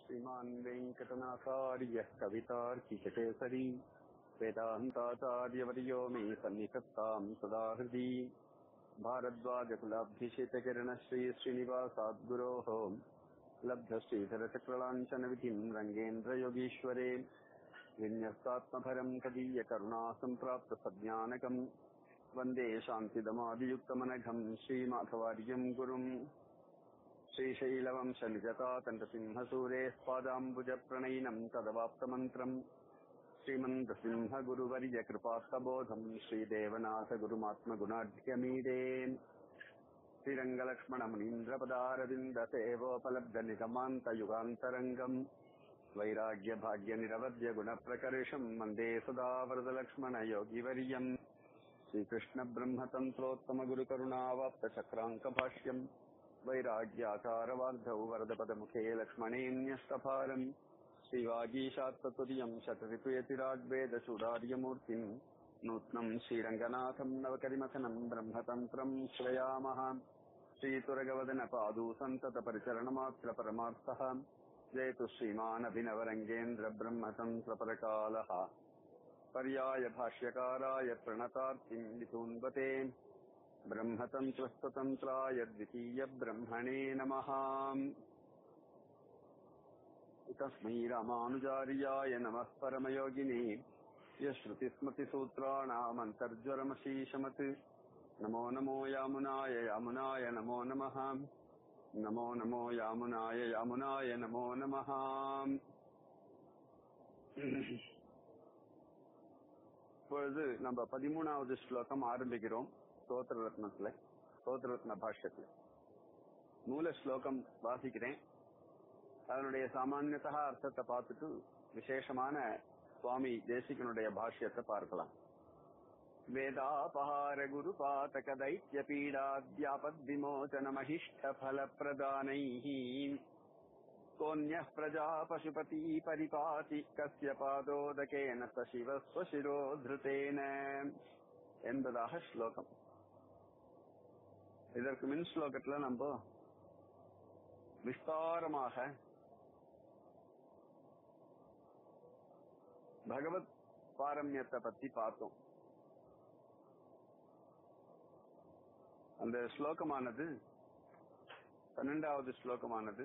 श्रीमान् वेङ्कटनाथार्यः कवितार्किककेसरी वेदान्ताचार्यवर्यो मे सन्निधत्ताम् सदा हृदि भारद्वाजकुलाब्धिषेतकिरणश्री श्रीनिवासाद्गुरोः लब्धश्रीधरचक्रलाञ्छनविधिम् रङ्गेन्द्रयोगीश्वरे विन्यस्तात्मभरम् कदीयकरुणा सम्प्राप्तसज्ञानकम् वन्दे शान्तिदमादियुक्तमनघम् श्रीमाधवार्यम् गुरुम् श्रीशैलवंशनिजतातण्डसिंहसूरेः पादाम्बुजप्रणयिनम् तदवाप्तमन्त्रम् श्रीमन्तसिंहगुरुवर्यकृपास्तबोधम् श्रीदेवनाथगुरुमात्मगुणाढ्यमीडे श्रीरङ्गलक्ष्मणमुनीन्द्रपदारविन्दसेवोपलब्धनिगमान्तयुगान्तरङ्गम् वैराग्यभाग्यनिरवद्यगुणप्रकर्षम् वन्दे सदा वरदलक्ष्मणयोगिवर्यम् श्रीकृष्णब्रह्मतन्त्रोत्तमगुरुकरुणावाप्तचक्राङ्कभाष्यम् वैराग्याकारवार्धौ वरदपदमुखे लक्ष्मणेऽन्यस्तफालम् श्रीवागीशात्ततुर्यम् शतरिपुयतिराग्वेदचूडार्यमूर्तिम् नूत्नम् श्रीरङ्गनाथम् नवकरिमथनम् ब्रह्मतन्त्रम् श्रयामः श्रीतुरगवदनपादू सन्ततपरिचरणमात्रपरमार्थः जयतु श्रीमानभिनवरङ्गेन्द्र ब्रह्मतन्त्रपरकालः पर्याय भाष्यकाराय प्रणतार्तिम् वितून्वते ब्रह्मतन्त्रस्ततन्त्राय द्वितीयब्रह्मणे नमः तस्मै रामानुजार्याय नमः परमयोगिने यश्रुतिस्मृतिसूत्राणामन्तर्ज्वरमशीशमत् नमो नमो यामुनाय यामुनाय नमो नमः नमो नमो यामुनाय यामुनाय नमो नमः இப்பொழுது நம்ம பதிமூணாவது ஸ்லோகம் ஆரம்பிக்கிறோம் ஸ்தோத்திர ரத்னத்துல ஸ்தோத்திர ரத்ன பாஷ்யத்துல மூல ஸ்லோகம் வாசிக்கிறேன் அதனுடைய சாமானியத்தா அர்த்தத்தை பார்த்துட்டு விசேஷமான சுவாமி தேசிகனுடைய பாஷ்யத்தை பார்க்கலாம் வேதாபஹார குரு பாதக தைத்திய பீடாத்யாபத் விமோச்சன மகிஷ்ட பல பிரதானைः कोऽन्यः प्रजा पशुपती परिपाति कस्य पादोदकेन स சிவஸ்வசிரோதிருத்தேன என்பதாக ஸ்லோகம் இதற்கு மின் ஸ்லோகத்துல நம்ம விஸ்தாரமாக பகவத் பாரம்யத்தை பத்தி பார்த்தோம் அந்த ஸ்லோகமானது பன்னெண்டாவது ஸ்லோகமானது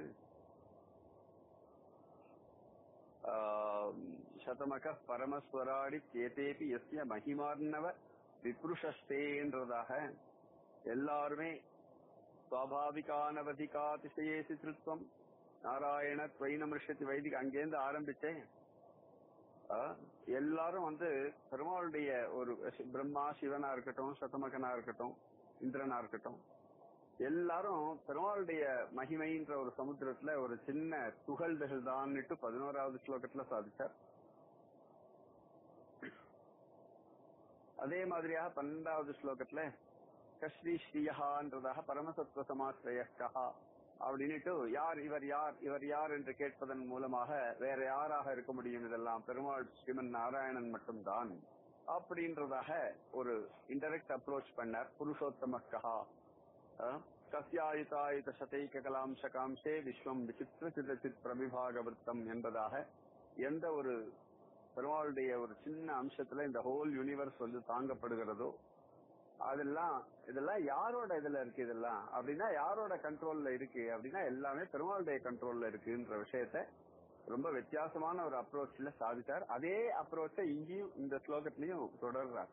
சதமக பரமஸ்வராடி கேதேபி எஸ்ய மகிமார்ணவ விப்ருஷஸ்தேன்றதாக எல்லாருமே சுவாபாவிகானவதிகாதிசயேசி திருத்வம் நாராயண துவைனமிருஷத்தி வைதிக அங்கேருந்து ஆரம்பிச்சேன் எல்லாரும் வந்து பெருமாளுடைய ஒரு பிரம்மா சிவனா இருக்கட்டும் சதமகனா இருக்கட்டும் இந்திரனா இருக்கட்டும் எல்லாரும் பெருமாளுடைய மகிமைன்ற ஒரு சமுத்திரத்துல ஒரு சின்ன துகள்கள் தான்னுட்டு பதினோராவது ஸ்லோகத்துல சாதிச்சார் அதே மாதிரியாக பன்னெண்டாவது ஸ்லோகத்துல கஸ்ரீ ஸ்ரீயஹான்றதாக பரமசத்வ சமாசிரயக்கா அப்படின்னுட்டு யார் இவர் யார் இவர் யார் என்று கேட்பதன் மூலமாக வேற யாராக இருக்க முடியும் இதெல்லாம் பெருமாள் ஸ்ரீமன் நாராயணன் மட்டும்தான் அப்படின்றதாக ஒரு இன்டெரக்ட் அப்ரோச் பண்ணார் புருஷோத்தமக்கா கசியாயுதாயுத சதைக கலாம்சகாம்சே விஸ்வம் விசித்திர சிதச்சித் பிரவிபாக விருத்தம் என்பதாக எந்த ஒரு பெருமாளுடைய ஒரு சின்ன அம்சத்துல இந்த ஹோல் யூனிவர்ஸ் வந்து தாங்கப்படுகிறதோ அதெல்லாம் இதெல்லாம் யாரோட இதுல இருக்கு இதெல்லாம் அப்படின்னா யாரோட கண்ட்ரோல்ல இருக்கு அப்படின்னா எல்லாமே பெருமாளுடைய கண்ட்ரோல்ல இருக்குன்ற விஷயத்த ரொம்ப வித்தியாசமான ஒரு அப்ரோச்ல சாதித்தார் அதே அப்ரோச்ச இங்கேயும் இந்த ஸ்லோகத்திலையும் தொடர்றார்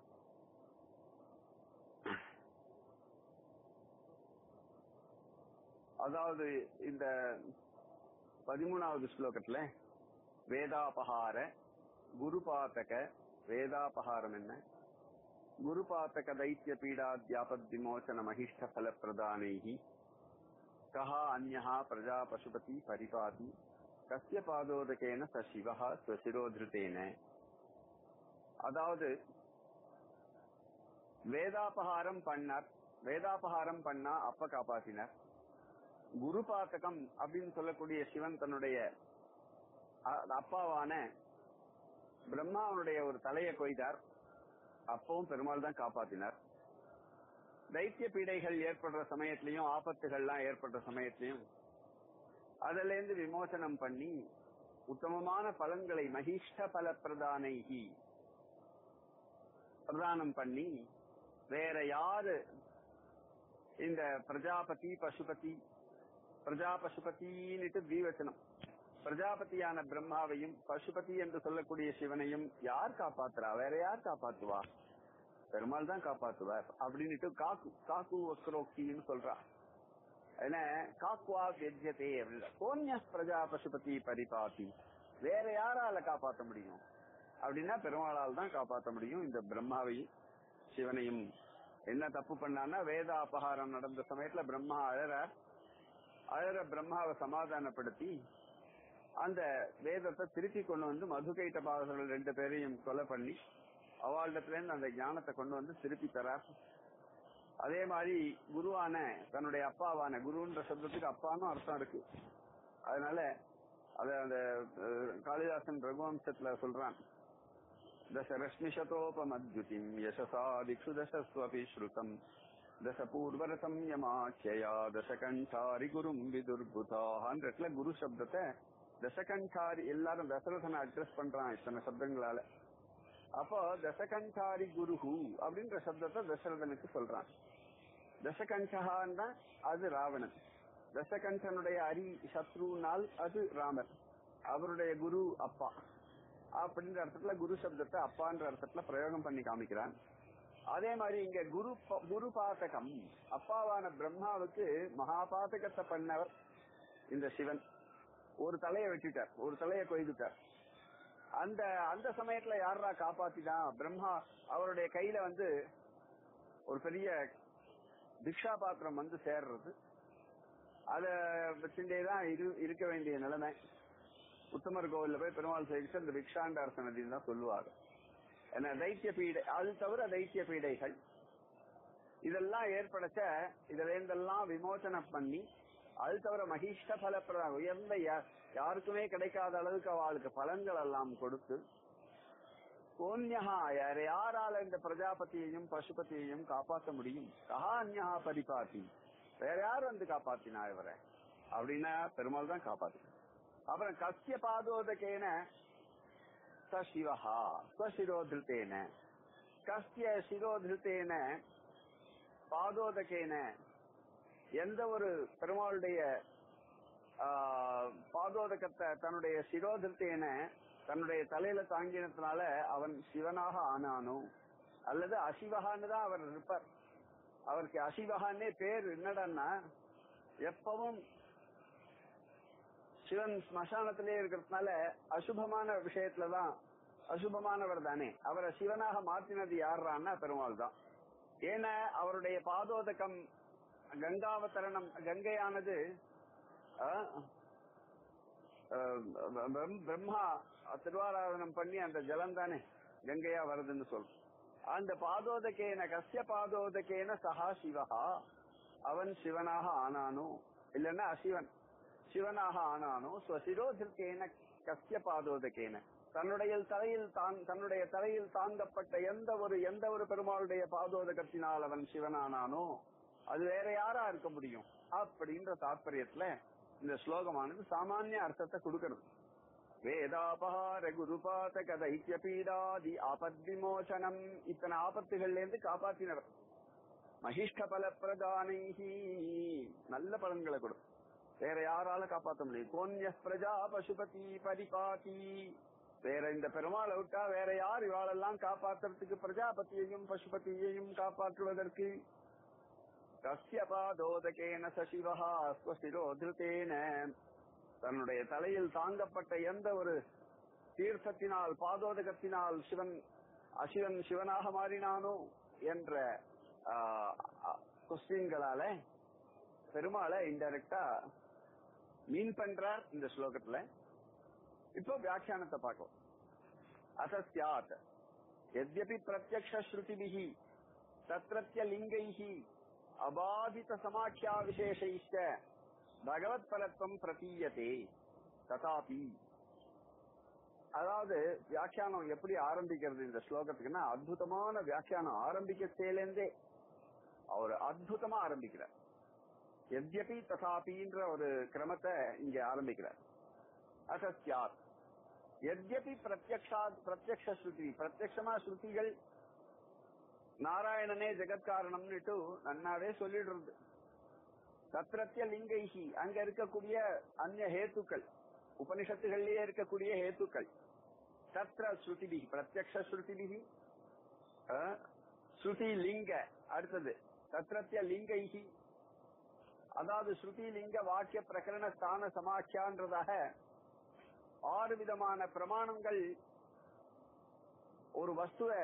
அதாவது இந்த பதிமூணாவது ஸ்லோகத்துல வேதாபகார குருபாத்தக வேதாபகாரம் என்ன குருபாத்தக தைத்திய பீடாத்யாபத் விமோச்சன மகிஷ்ட பல பிரதானைகி கஹா அந்யா பிரஜா பசுபதி பரிபாதி கசிய பாதோதகேன ச சிவா ஸ்வசிரோதிருத்தேன அதாவது வேதாபகாரம் பண்ணார் வேதாபகாரம் பண்ணா அப்ப காப்பாத்தினார் குரு பாத்தகம் அப்படின்னு சொல்லக்கூடிய சிவன் தன்னுடைய அப்பாவான பிரம்மாவனுடைய ஒரு தலையை கொய்தார் அப்பவும் பெருமாள் தான் காப்பாத்தினார் தைத்திய பீடைகள் ஏற்படுற சமயத்திலையும் ஆபத்துகள்லாம் ஏற்படுற சமயத்திலையும் அதுல இருந்து விமோசனம் பண்ணி உத்தமமான பலன்களை மகிஷ்ட பல பிரதானைகி பிரதானம் பண்ணி வேற யாரு இந்த பிரஜாபதி பசுபதி பிரஜா பசுபதின்னுட்டு தீவச்சனம் பிரஜாபதியான பிரம்மாவையும் பசுபதி என்று சொல்லக்கூடிய சிவனையும் யார் காப்பாத்துறா வேற யார் காப்பாத்துவா பெருமாள் தான் காப்பாத்துவார் அப்படின்னுட்டு காக்கு காக்கு வக்ரோக்தின்னு சொல்றா என்ன காக்குவா வெத்தியதே அப்படின்னு கோன்ய பிரஜா பசுபதி பரிபாதி வேற யாரால காப்பாத்த முடியும் அப்படின்னா பெருமாளால் தான் காப்பாத்த முடியும் இந்த பிரம்மாவையும் சிவனையும் என்ன தப்பு பண்ணான்னா வேத அபகாரம் நடந்த சமயத்துல பிரம்மா அழற அழற பிரம்மாவை சமாதானப்படுத்தி அந்த வேதத்தை திருப்பி கொண்டு வந்து மதுகைட்ட பாகர்கள் ரெண்டு பேரையும் கொலை பண்ணி அவளிடத்துல இருந்து அந்த ஞானத்தை கொண்டு வந்து திருப்பி தரார் அதே மாதிரி குருவான தன்னுடைய அப்பாவான குருன்ற சப்தத்துக்கு அப்பான்னு அர்த்தம் இருக்கு அதனால அத அந்த அஹ், காளிதாசன் ரகுவம்சத்துல சொல்றான் दशरश्मिशतोपमद्युतिम् यशसा दिक्षु दशस्वपि श्रुतम् दश पूर्वरसं यमाख्यया தசகண்டாரி குரும் விதுர்புதான்ற குரு சப்தத்தை தசகண்டாரி எல்லாரும் தசரதனை அட்ரஸ் பண்றான் இத்தனை சப்தங்களால அப்போ தசகண்டாரி குருஹு அப்படின்ற சப்தத்தை தசரதனுக்கு சொல்றான் தசகண்டகான்னா அது ராவணன் தசகண்டனுடைய அரி சத்ருனால் அது ராமர் அவருடைய குரு அப்பா அப்படின்ற அர்த்தத்துல குரு சப்தத்தை அப்பான்ற அர்த்தத்துல பிரயோகம் பண்ணி காமிக்கிறான் அதே மாதிரி இங்க குரு ப- குரு பாதகம் அப்பாவான பிரம்மாவுக்கு மகாபாதகத்தை பண்ணவர் இந்த சிவன் ஒரு தலையை வெட்டிட்டார் ஒரு தலையை கொய்துட்டார் அந்த அந்த சமயத்துல யாரா காப்பாத்திதான் பிரம்மா அவருடைய கையில வந்து ஒரு பெரிய திக்ஷா பாத்திரம் வந்து சேர்றது அத வச்சுட்டே தான் இரு இருக்க வேண்டிய நிலைமை உத்தமர் கோவில்ல போய் பெருமாள் சேவிச்சு அந்த விக்ஷாண்டார் சன்னதின்னு தான் சொல்லுவாங்க என்ன தைத்திய பீடை அது தவிர தைத்திய பீடைகள் இதெல்லாம் ஏற்படச்ச இதுல இருந்தெல்லாம் விமோசனம் பண்ணி அது தவிர மகிஷ்ட பலப்பிரத உயர்ந்த யா- யாருக்குமே கிடைக்காத அளவுக்கு அவளுக்கு பலன்கள் எல்லாம் கொடுத்து கோன்யஹா யார் யாரால இந்த பிரஜாபதியையும் பசுபதியையும் காப்பாற்ற முடியும் கஹான்யா பரிபாத்தி வேற யார் வந்து காப்பாத்தினா இவரை அப்படின்னா பெருமாள் தான் காப்பாத்தினா அப்புறம் கஸ்ய பாதோதகேன ச சிவஹா ஸ்வசிரோதிருத்தேன கஸ்ய சிரோதிருத்தேன பாதோதகேன எந்த ஒரு பெருமாளுடைய ஆ, பாதோதகத்தை தன்னுடைய சிரோதிருத்தேன தன்னுடைய தலையில தாங்கினதுனால அவன் சிவனாக ஆனானோ அல்லது அசிவகான்னு தான் அவர் இருப்பார் அவருக்கு அசிவகான்னே பேர் என்னடான்னா எப்பவும் சிவன் ஸ்மசானத்திலே இருக்கிறதுனால அசுபமான விஷயத்துலதான் அசுபமானவர் தானே அவரை சிவனாக மாற்றினது யாருன்னா பெருமாள் தான் ஏன்னா அவருடைய பாதோதகம் கங்காவதரணம் கங்கையானது ஆ, ஆஹ், பிரம்- பிரம்மா திருவாராதனம் பண்ணி அந்த ஜலம் தானே கங்கையா வருதுன்னு சொல்றோம் அந்த பாதோதகேன கஸ்ய பாதோதகேன சஹா சிவஹா அவன் சிவனாக ஆனானோ இல்லன்னா அசிவன் சிவனாக ஆனானோ ஸ்வசிரோதிர்கேன கஸ்ய பாதோதகேன தன்னுடைய தலையில் தான் தன்னுடைய தலையில் தாங்கப்பட்ட எந்த ஒரு எந்த ஒரு பெருமாளுடைய பாதோதகத்தினால் அவன் சிவனானானோ அது வேற யாரா இருக்க முடியும் அப்படின்ற தாற்பயத்துல இந்த ஸ்லோகமானது சாமானிய அர்த்தத்தை கொடுக்கிறது வேதாபகார குருபாதக தைத்திய பீடாதி ஆபத் விமோசனம் இத்தனை ஆபத்துகள்ல இருந்து காப்பாத்தினவர் மகிஷ்ட பல பிரதானைஹி நல்ல பலன்களை கொடு வேற யாரால காப்பாத்த முடியும் கோன்ய பிரஜா பசுபதி பரிபாதி வேற இந்த பெருமாளை விட்டா வேற யார் இவாளெல்லாம் காப்பாத்துறதுக்கு பிரஜாபதியையும் பசுபதியையும் காப்பாற்றுவதற்கு கஸ்ய பாதோதகேன சசிவஹா ஸ்வசிரோதிருத்தேன தன்னுடைய தலையில் தாங்கப்பட்ட எந்த ஒரு தீர்த்தத்தினால் பாதோதகத்தினால் சிவன் அசிவன் சிவனாக மாறினானோ என்ற கொஸ்டின்களால பெருமாளை இன்டைரக்டா மீன் பண்றார் இந்த ஸ்லோகத்துல இப்போ வியாக்கியானத்தை பார்க்கலாம் அசஸ்யாத் यद्यपि प्रत्यक्ष श्रुतिभिः तत्रत्य लिङ्गैः अबाधित समाख्या विशेषैश्च भगवत्परत्वं प्रतीयते तथापि அதாவது வியாக்கியானம் எப்படி ஆரம்பிக்கிறது இந்த ஸ்லோகத்துக்குன்னா அற்புதமான வியாக்கியானம் ஆரம்பிக்க இருந்தே அவர் அற்புதமா ஆரம்பிக்கிறார் எத்யபி ததாபின்ற ஒரு கிரமத்தை இங்க ஆரம்பிக்கிறார் அசத்யாத் எத்யபி பிரத்யக்ஷா பிரத்யக்ஷ ஸ்ருதி பிரத்யக்ஷமா ஸ்ருதிகள் நாராயணனே ஜெகத்காரணம்னுட்டு நன்னாவே சொல்லிடுறது தத்ரத்திய லிங்கைஹி அங்க இருக்கக்கூடிய அந்நிய ஹேத்துக்கள் உபனிஷத்துகள்லயே இருக்கக்கூடிய ஹேத்துக்கள் தத்ர ஸ்ருதிபி பிரத்யக்ஷ ஸ்ருதிபி ஸ்ருதி லிங்க அடுத்தது தத்ரத்திய லிங்கைஹி அதாவது ஸ்ருதி லிங்க வாக்கிய பிரகரண ஸ்தான சமாக்கியான்றதாக ஆறு விதமான பிரமாணங்கள் ஒரு வஸ்துவை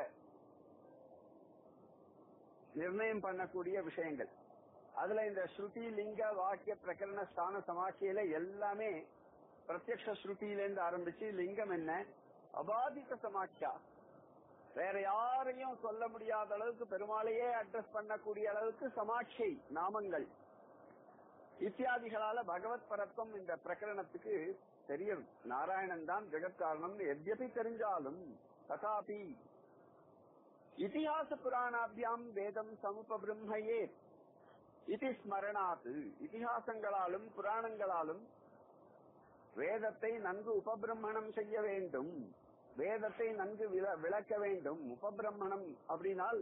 நிர்ணயம் பண்ணக்கூடிய விஷயங்கள் அதுல இந்த ஸ்ருதி லிங்க வாக்கிய பிரகரண ஸ்தான சமாக்கியில எல்லாமே பிரத்யக்ஷ ஸ்ருதியிலேருந்து ஆரம்பிச்சு லிங்கம் என்ன அபாதித்த சமாக்கியா வேற யாரையும் சொல்ல முடியாத அளவுக்கு பெருமாளையே அட்ரஸ் பண்ணக்கூடிய அளவுக்கு சமாட்சியை நாமங்கள் இத்தியாதிகளால பகவத் பரத்வம் இந்த பிரகரணத்துக்கு தெரியும் நாராயணன் தான் ஜெகத்காரணம் எத்யபி தெரிஞ்சாலும் ததாபி இதிகாச புராணாபியாம் வேதம் சமுப பிரம்மையே இது ஸ்மரணாத்து இதிகாசங்களாலும் புராணங்களாலும் வேதத்தை நன்கு உபபிரம்மணம் செய்ய வேண்டும் வேதத்தை நன்கு விள- விளக்க வேண்டும் உபபிரம்மணம் அப்படின்னால்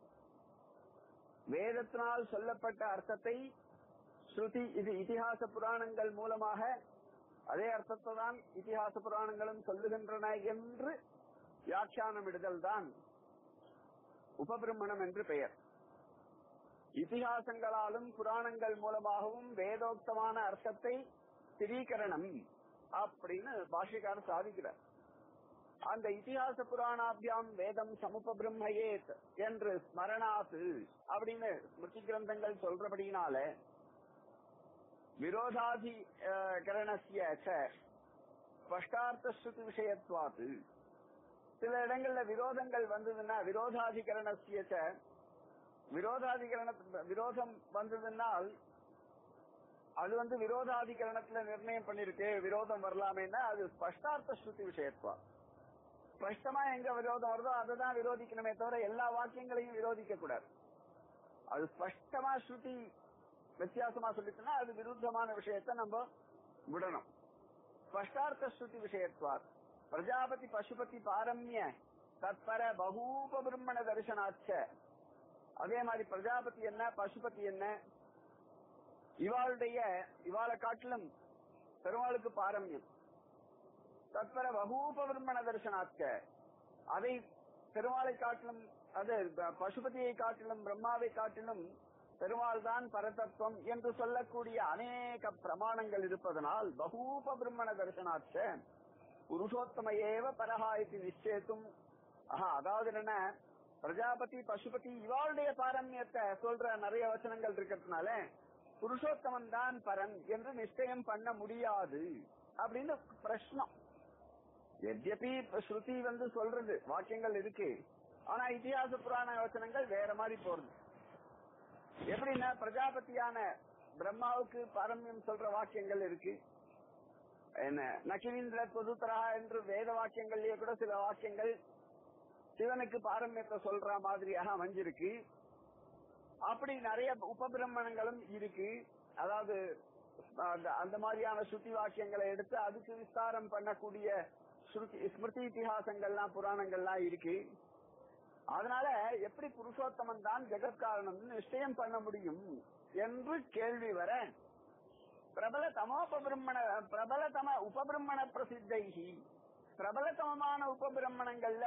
வேதத்தினால் சொல்லப்பட்ட அர்த்தத்தை ஸ்ருதி இது இதிகாச புராணங்கள் மூலமாக அதே அர்த்தத்தை தான் இதிகாச புராணங்களும் சொல்லுகின்றன என்று வியாக்கியானமிடுதல் தான் உபபிரம்மணம் என்று பெயர் இதிகாசங்களாலும் புராணங்கள் மூலமாகவும் வேதோக்தமான அர்த்தத்தை ஸ்திரீகரணம் அப்படின்னு பாஷிகாரர் சாதிக்கிறார் அந்த இதிகாச புராணாபியாம் வேதம் சமுப பிரம்மயேத் என்று ஸ்மரணாத்து அப்படின்னு ஸ்மிருதி கிரந்தங்கள் சொல்றபடினால விரோதாதி அஹ், கரணஸ்ய ச ஸ்பஷ்டார்த்த ஸ்ருதி விஷயத்வாத்து சில இடங்கள்ல விரோதங்கள் வந்ததுன்னா விரோதாதிகரணஸ்ய ச விரோதாதிகரண விரோதம் வந்ததுனால் அது வந்து விரோதாதிகரணத்துல நிர்ணயம் பண்ணிருக்கு விரோதம் வரலாமேன்னா அது ஸ்பஷ்டார்த்த ஸ்ருதி விஷயத்வா ஸ்பஷ்டமா எங்க விரோதம் வருதோ அதை தான் விரோதிக்கணுமே தவிர எல்லா வாக்கியங்களையும் விரோதிக்க கூடாது அது ஸ்பஷ்டமா ஸ்ருதி வித்தியாசமா சொல்லிட்டுனா அது விருத்தமான விஷயத்தை நம்ம விடணும் ஸ்பஷ்டார்த்த ஸ்ருதி விஷயத்வார் பிரஜாபதி பசுபதி பாரம்ய தத்பர பகூப பிரம்மண தரிசனாச்ச அதே மாதிரி பிரஜாபதி என்ன பசுபதி என்ன இவாளுடைய இவாளை காட்டிலும் பெருமாளுக்கு பாரம்யம் தத்பர பகூப பிரம்மண தரிசனாச்ச அதை பெருமாளை காட்டிலும் அது ப- பசுபதியை காட்டிலும் பிரம்மாவை காட்டிலும் பெருமாள் தான் பரதத்துவம் என்று சொல்லக்கூடிய அநேக பிரமாணங்கள் இருப்பதனால் பகூப பிரம்மண தரிசனாச்ச புருஷோத்தம ஏவ பரஹா இது நிச்சயத்தும் ஆஹா அதாவது என்ன பிரஜாபதி பசுபதி இவாளுடைய பாரம்யத்தை சொல்ற நிறைய வசனங்கள் இருக்கிறதுனால புருஷோத்தமன் தான் பரன் என்று நிச்சயம் பண்ண முடியாது அப்படின்னு பிரश्னம் எத்யபி இப்ப ஸ்ருதி வந்து சொல்றது வாக்கியங்கள் இருக்கு ஆனா இதிகாச புராண வசனங்கள் வேற மாதிரி போறது எப்படின்னா பிரஜாபதியான பிரம்மாவுக்கு பாரம்யம் சொல்ற வாக்கியங்கள் இருக்கு என்ன நகிரீந்திர பொதுத்தரா என்று வேத வாக்கியங்கள்லயே கூட சில வாக்கியங்கள் சிவனுக்கு பாரம்யத்தை சொல்ற மாதிரியாக அமைஞ்சிருக்கு அப்படி நிறைய உபபிரமணங்களும் இருக்கு அதாவது அந்த- அந்த மாதிரியான ஸ்ருதி வாக்கியங்களை எடுத்து அதுக்கு விஸ்தாரம் பண்ணக்கூடிய ஸ்ருதி ஸ்மிருதி இதிகாசங்கள்லாம் புராணங்கள்லாம் இருக்கு அதனால எப்படி புருஷோத்தமன் தான் ஜெகத்காரணம் நிச்சயம் பண்ண முடியும் என்று கேள்வி வர பிரபல தமோபபிரம்மண பிரபலதம உபபிரம்மண பிரசித்தைகி பிரபலதமமான உபபிரம்மணங்கள்ல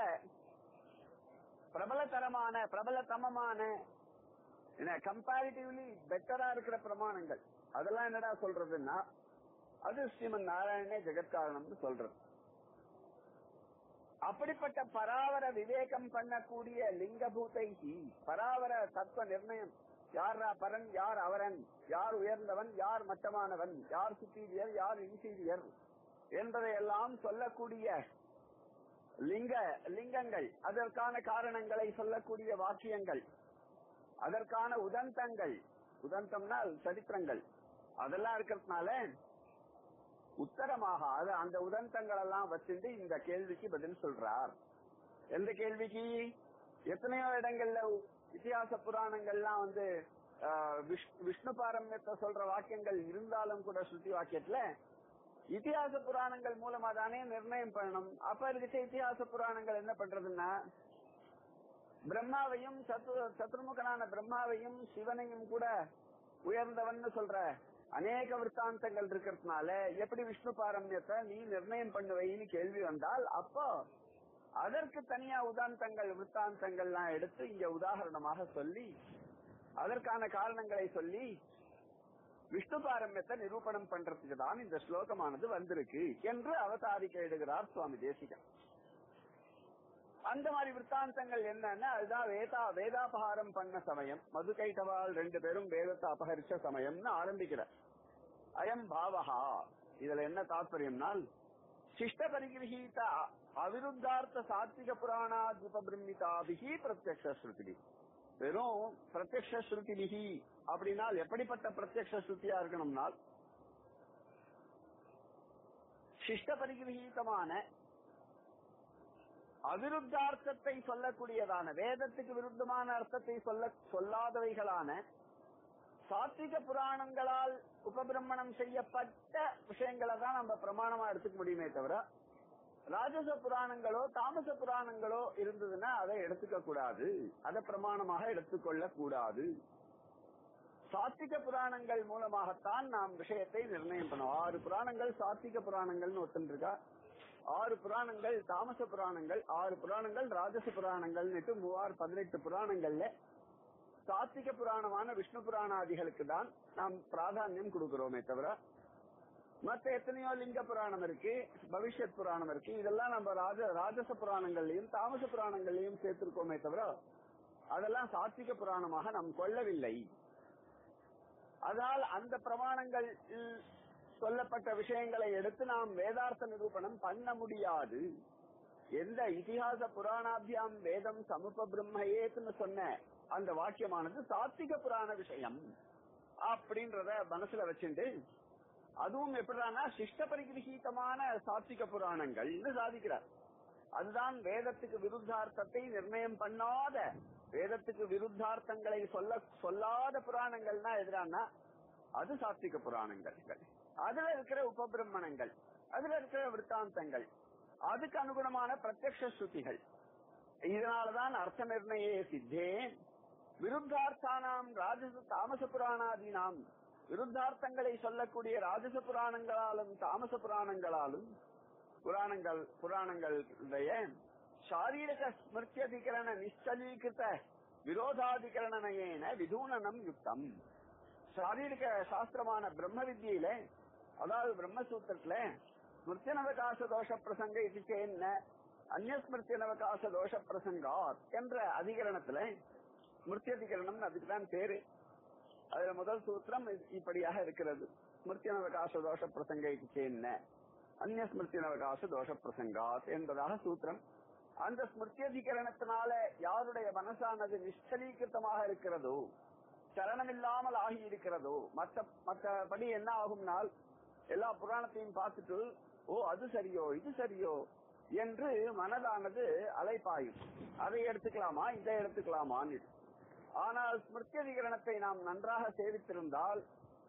பிரபலதரமான பிரபலதமமான என்ன கம்பேரிட்டிவ்லி பெட்டரா இருக்கிற பிரமாணங்கள் அதெல்லாம் என்னடா சொல்றதுன்னா அது ஸ்ரீமன் நாராயணே ஜெகத்காரணம்னு சொல்றது அப்படிப்பட்ட பராவர விவேகம் பண்ணக்கூடிய லிங்கபூதைகி பராவர தத்துவ நிர்ணயம் யாரா பரன் யார் அவரன் யார் உயர்ந்தவன் யார் மட்டமானவன் யார் சுப்பீரியர் யார் இன்சீரியர் என்பதையெல்லாம் சொல்லக்கூடிய லிங்க லிங்கங்கள் அதற்கான காரணங்களை சொல்லக்கூடிய வாக்கியங்கள் அதற்கான உதந்தங்கள் உதந்தம்னால் சரித்திரங்கள் அதெல்லாம் இருக்கிறதுனால உத்தரமாக அது அந்த உதந்தங்கள் எல்லாம் வச்சுட்டு இந்த கேள்விக்கு பதில் சொல்றார் எந்த கேள்விக்கு எத்தனையோ இடங்கள்ல இதிகாச புராணங்கள்லாம் வந்து ஆஹ், விஷ்- விஷ்ணு பாரம்யத்தை சொல்ற வாக்கியங்கள் இருந்தாலும் கூட ஸ்ருதி வாக்கியத்துல இதிகாச புராணங்கள் மூலமா தானே நிர்ணயம் பண்ணணும் அப்ப இருக்க இதிகாச புராணங்கள் என்ன பண்றதுன்னா பிரம்மாவையும் சத்து சத்ருமுகனான பிரம்மாவையும் சிவனையும் கூட உயர்ந்தவன் சொல்ற அநேக விற்த்தாந்தங்கள் இருக்கிறதுனால எப்படி விஷ்ணு பாரம்யத்தை நீ நிர்ணயம் பண்ணுவைன்னு கேள்வி வந்தால் அப்போ அதற்கு தனியா உதாந்தங்கள் விற்த்தாந்தங்கள்லாம் எடுத்து இங்க உதாரணமாக சொல்லி அதற்கான காரணங்களை சொல்லி விஷ்ணு பாரம்யத்தை நிரூபணம் பண்றதுக்கு தான் இந்த ஸ்லோகமானது வந்திருக்கு என்று அவதாரிக்க இடுகிறார் சுவாமி தேசிகன் அந்த மாதிரி விற்த்தாந்தங்கள் என்னன்னா அதுதான் வேதா வேதாபகாரம் பண்ண சமயம் மது கைட்டவால் ரெண்டு பேரும் வேதத்தை அபகரிச்ச சமயம்னு ஆரம்பிக்கிறார் அயம் பாவஹா இதுல என்ன தாற்பயம்னால் சிஷ்ட பரிகிரகீத அவிருத்தார்த்த சாத்விக புராணாதிபபிரமிதாபிகி பிரத்யக்ஷ ஸ்ருதி வெறும் பிரத்யக்ஷ ஸ்ருதிபிகி அப்படின்னால் எப்படிப்பட்ட பிரத்யக்ஷ ஸ்ருதியா இருக்கணும்னால் சிஷ்ட பரிகிரகீதமான அவிருத்தார்த்தத்தை சொல்லக்கூடியதான வேதத்துக்கு விருத்தமான அர்த்தத்தை சொல்ல சொல்லாதவைகளான சாத்விக புராணங்களால் உபபிரமணம் செய்யப்பட்ட விஷயங்களை தான் நம்ம பிரமாணமா எடுத்துக்க முடியுமே தவிர ராஜச புராணங்களோ தாமச புராணங்களோ இருந்ததுன்னா அதை எடுத்துக்க கூடாது அதை பிரமாணமாக எடுத்துக்கொள்ள கூடாது சாத்விக புராணங்கள் மூலமாகத்தான் நாம் விஷயத்தை நிர்ணயம் பண்ணுவோம் ஆறு புராணங்கள் சாத்விக புராணங்கள்னு ஒருத்தன் இருக்கா ஆறு புராணங்கள் தாமச புராணங்கள் ஆறு புராணங்கள் ராஜச புராணங்கள்னுட்டு மூவாறு பதினெட்டு புராணங்கள்ல சாத்விக புராணமான விஷ்ணு புராணாதிகளுக்கு தான் நாம் பிராதானியம் கொடுக்கிறோமே தவிர மத்த எத்தனையோ லிங்க புராணம் இருக்கு பவிஷ்யத் புராணம் இருக்கு இதெல்லாம் நம்ம ராஜ ராஜச புராணங்கள்லயும் தாமச புராணங்கள்லயும் சேர்த்திருக்கோமே தவிர அதெல்லாம் சாத்விக புராணமாக நாம் கொள்ளவில்லை அதனால் அந்த பிரமாணங்கள் சொல்லப்பட்ட விஷயங்களை எடுத்து நாம் வேதார்த்த நிரூபணம் பண்ண முடியாது எந்த இதிகாச புராணாபியாம் வேதம் சமுப பிரம்மயேத்துன்னு சொன்ன அந்த வாக்கியமானது சாத்விக புராண விஷயம் அப்படின்றத மனசுல வச்சுட்டு அதுவும் எப்படின்னா சிஷ்ட பரிகிரகீதமான சாத்விக புராணங்கள் சாதிக்கிறார் அதுதான் வேதத்துக்கு விருத்தார்த்தத்தை நிர்ணயம் பண்ணாத வேதத்துக்கு விருத்தார்த்தங்களை சொல்ல சொல்லாத புராணங்கள்னா எதிரானா அது சாத்விக புராணங்கள் அதுல இருக்கிற உபபிரமணங்கள் அதுல இருக்கிற விற்த்தாந்தங்கள் அதுக்கு அனுகுணமான பிரத்யக்ஷ ஸ்ருதிகள் இதனாலதான் அர்த்த நிர்ணயே சித்தே விருத்தார்த்தானாம் ராஜச தாமச புராணாதீனாம் விருத்தார்த்தங்களை சொல்லக்கூடிய ராஜச புராணங்களாலும் தாமச புராணங்களாலும் புராணங்கள் புராணங்களுடைய சாரீரக ஸ்மிருத்தியதிகரண நிச்சலீகிருத விரோதாதிகரணனையேன விதூனனம் யுக்தம் சாரீரிக சாஸ்திரமான பிரம்ம வித்தியில அதாவது பிரம்மசூத்திரத்துல ஸ்மிருத்தியனவகாச தோஷ பிரசங்க இது என்ன அந்நஸ்மிருத்தியனவகாச தோஷ பிரசங்காத் என்ற அதிகரணத்துல ஸ்மிருத்தியதிகரணம் அதுக்குதான் பேரு அதுல முதல் சூத்திரம் இப்படியாக இருக்கிறது ஸ்மிருத்தியனவகாச தோஷ பிரசங்க இது என்ன அந்நஸ்மிருத்தியனவகாச தோஷ பிரசங்காத் என்பதாக சூத்திரம் அந்த ஸ்மிருத்தியதிகரணத்தினால யாருடைய மனசானது நிஷ்கலீகிருத்தமாக இருக்கிறதோ சலனமில்லாமல் ஆகி இருக்கிறதோ மற்ற மற்றபடி என்ன ஆகும்னால் எல்லா புராணத்தையும் பார்த்துட்டு ஓ அது சரியோ இது சரியோ என்று மனதானது அலைப்பாயும் அதை எடுத்துக்கலாமா இதை எடுத்துக்கலாமான்னு ஆனால் ஸ்மிருத்தியதிகரணத்தை நாம் நன்றாக சேவித்திருந்தால்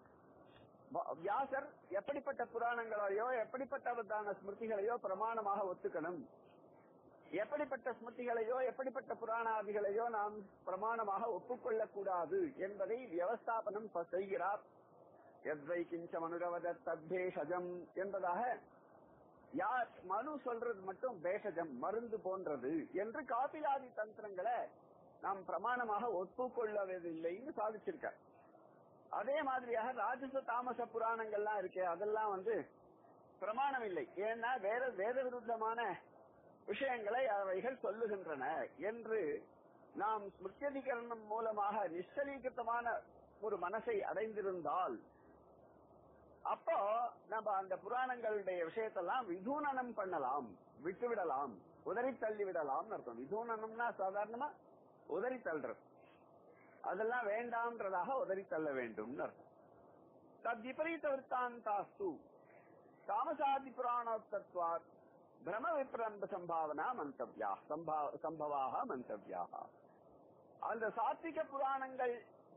வியாசர் எப்படிப்பட்ட புராணங்களையோ எப்படிப்பட்டவதான ஸ்மிருதிகளையோ பிரமாணமாக ஒத்துக்கணும் எப்படிப்பட்ட ஸ்மிருதிகளையோ எப்படிப்பட்ட புராணாதிகளையோ நாம் பிரமாணமாக ஒப்புக்கொள்ளக் கூடாது என்பதை வியவஸ்தாபனம் செய்கிறார் எத்வை கிஞ்ச மனுரவத தத்பேஷஜம் என்பதாக யார் மனு சொல்றது மட்டும் பேஷஜம் மருந்து போன்றது என்று காப்பிலாதி தந்திரங்களை நாம் பிரமாணமாக ஒப்புக்கொள்ளவதில்லைன்னு சாதிச்சிருக்கார் அதே மாதிரியாக ராஜச தாமச புராணங்கள்லாம் இருக்கு அதெல்லாம் வந்து பிரமாணம் இல்லை ஏன்னா வேற வேத விருத்தமான விஷயங்களை அவைகள் சொல்லுகின்றன என்று நாம் ஸ்மிருத்தியதிகரணம் மூலமாக நிச்சலீகிருத்தமான ஒரு மனசை அடைந்திருந்தால் அப்போ நம்ம அந்த புராணங்களுடைய விஷயத்தெல்லாம் விதூனனம் பண்ணலாம் விட்டுவிடலாம் உதறி தள்ளி விடலாம் அர்த்தம் விதூனனம்னா சாதாரணமா உதறி தள்ளுறது அதெல்லாம் வேண்டாம்ன்றதாக உதறி தள்ள வேண்டும் அர்த்தம் தத் விபரீத விற்த்தாந்தாஸ்து தாமசாதி புராணோத்தத்வாத் பிரம விப்ரம்ப சம்பாவனா மந்தவ்யா சம்பவாக மந்தவ்யா அந்த சாத்விக புராணங்கள்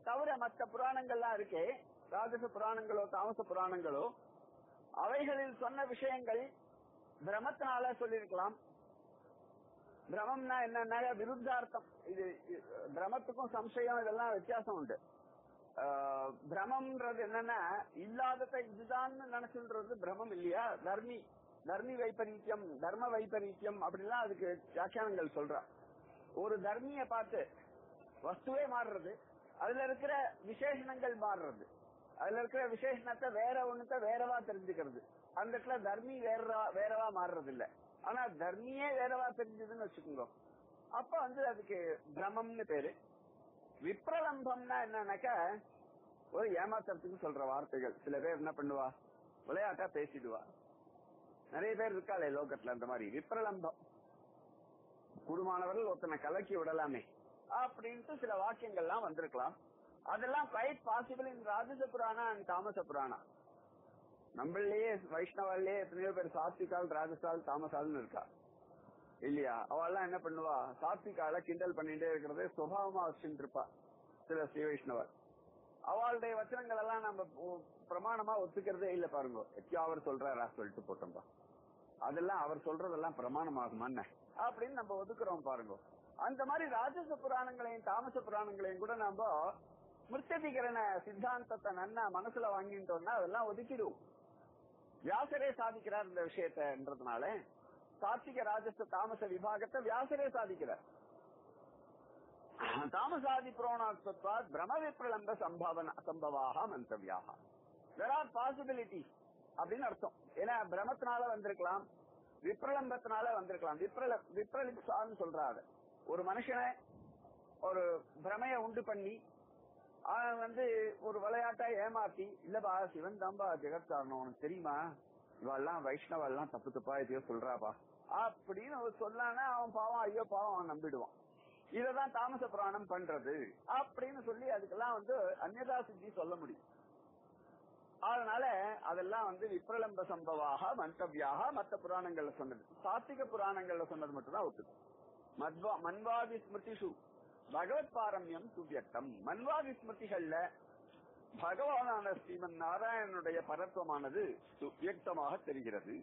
தவிர மற்ற புராணங்கள்லாம் இருக்கே ராஜச புராணங்களோ தாமச புராணங்களோ அவைகளில் சொன்ன விஷயங்கள் பிரமத்தினால சொல்லியிருக்கலாம் பிரமம்னா என்னன்னா விருத்தார்த்தம் இது இது, பிரமத்துக்கும் சம்சயம் இதெல்லாம் வித்தியாசம் உண்டு ஆஹ், பிரமம்ன்றது என்னன்னா இல்லாததை இதுதான் நினைச்சுன்றது பிரமம் இல்லையா தர்மி தர்மி வைபரீத்தியம் தர்ம வைபரீத்தியம் அப்படிலாம் அதுக்கு வியாக்கியானங்கள் சொல்றா ஒரு தர்மிய பார்த்து வஸ்துவே மாறுறது அதுல இருக்கிற விசேஷணங்கள் மாறுறது அதுல இருக்கிற விசேஷணத்தை வேற ஒண்ணுத்த வேறவா தெரிஞ்சுக்கிறது அந்த இடத்துல தர்மி வேறவா வேறவா மாறுறது இல்ல ஆனா தர்மியே வேறவா தெரிஞ்சதுன்னு வச்சுக்கோங்க அப்ப வந்து அதுக்கு பிரமம்னு பேரு விப்ரலம்பம்னா என்னன்னாக்க ஒரு ஏமாத்துறதுக்கு சொல்ற வார்த்தைகள் சில பேர் என்ன பண்ணுவா விளையாட்டா பேசிடுவா நிறைய பேர் இருக்காளே லோகத்துல அந்த மாதிரி விப்ரலம்பம் குடுமானவர்கள் ஒருத்தனை கலக்கி விடலாமே அப்படின்ட்டு சில வாக்கியங்கள்லாம் வந்திருக்கலாம் அதெல்லாம் குவைட் பாசிபிள் இன் ராஜச புராணா அண்ட் தாமச புராணா நம்மளையே வைஷ்ணவாலே எத்தனையோ பேர் சாத்விகால் ராஜசால் தாமசால்னு இருக்கா இல்லையா அவெல்லாம் என்ன பண்ணுவா சாத்விகால கிண்டல் பண்ணிட்டே இருக்கிறதே சுபாவமா வச்சுட்டு இருப்பா சில ஸ்ரீ வைஷ்ணவர் அவளுடைய வச்சனங்கள் எல்லாம் நம்ம ஒ- பிரமாணமா ஒத்துக்கிறதே இல்ல பாருங்க எத்தியோ அவர் சொல்றாரா சொல்லிட்டு போட்டோம்பா அதெல்லாம் அவர் சொல்றதெல்லாம் பிரமாணமாகுமா என்ன அப்படின்னு நம்ம ஒதுக்குறோம் பாருங்க அந்த மாதிரி ராஜச புராணங்களையும் தாமச புராணங்களையும் கூட நம்ம ஸ்மிருத்ததிகரண சித்தாந்தத்தை நன்னா மனசுல வாங்கிட்டோம்னா அதெல்லாம் ஒதுக்கிடுவோம் வியாசரே சாதிக்கிறார் இந்த விஷயத்தன்றதுனால சாத்விக ராஜச தாமச விபாகத்தை வியாசரே சாதிக்கிறார் தாமசாதி புரோணாத்வா பிரம விப்ரலம்ப சம்பவன சம்பவாக மந்தவியாக தெர் ஆர் பாசிபிலிட்டி அப்படின்னு அர்த்தம் ஏன்னா பிரமத்தினால வந்திருக்கலாம் விப்ரலம்பத்தினால வந்திருக்கலாம் விப்ரல விப்ரலிப்சான்னு சொல்றாரு ஒரு மனுஷனை ஒரு பிரமைய உண்டு பண்ணி அவன் வந்து ஒரு விளையாட்டா ஏமாத்தி இல்லப்பா சிவன் தான்பா ஜெகத் காரணம் உனக்கு தெரியுமா இவெல்லாம் வைஷ்ணவெல்லாம் தப்பு தப்பா எதையோ சொல்றாப்பா அப்படின்னு அவர் சொல்லானா அவன் பாவம் ஐயோ பாவம் அவன் நம்பிடுவான் இததான் தாமச புராணம் பண்றது அப்படின்னு சொல்லி அதுக்கெல்லாம் வந்து அந்நதா சித்தி சொல்ல முடியும் அதனால அதெல்லாம் வந்து விப்ரலம்ப சம்பவாக மந்தவியாக மத்த புராணங்கள்ல சொன்னது சாத்திக புராணங்கள்ல சொன்னது மட்டும்தான் ஒத்துக்கும் மத்வா மன்வாதி ஸ்மிருதிஷு பகவத் பாரம்யம் சுவியக்தம் மன்வாதி ஸ்மிருதிகள்ல பகவானான ஸ்ரீமன் நாராயணனுடைய பரத்துவமானது சுவியக்தமாக தெரிகிறது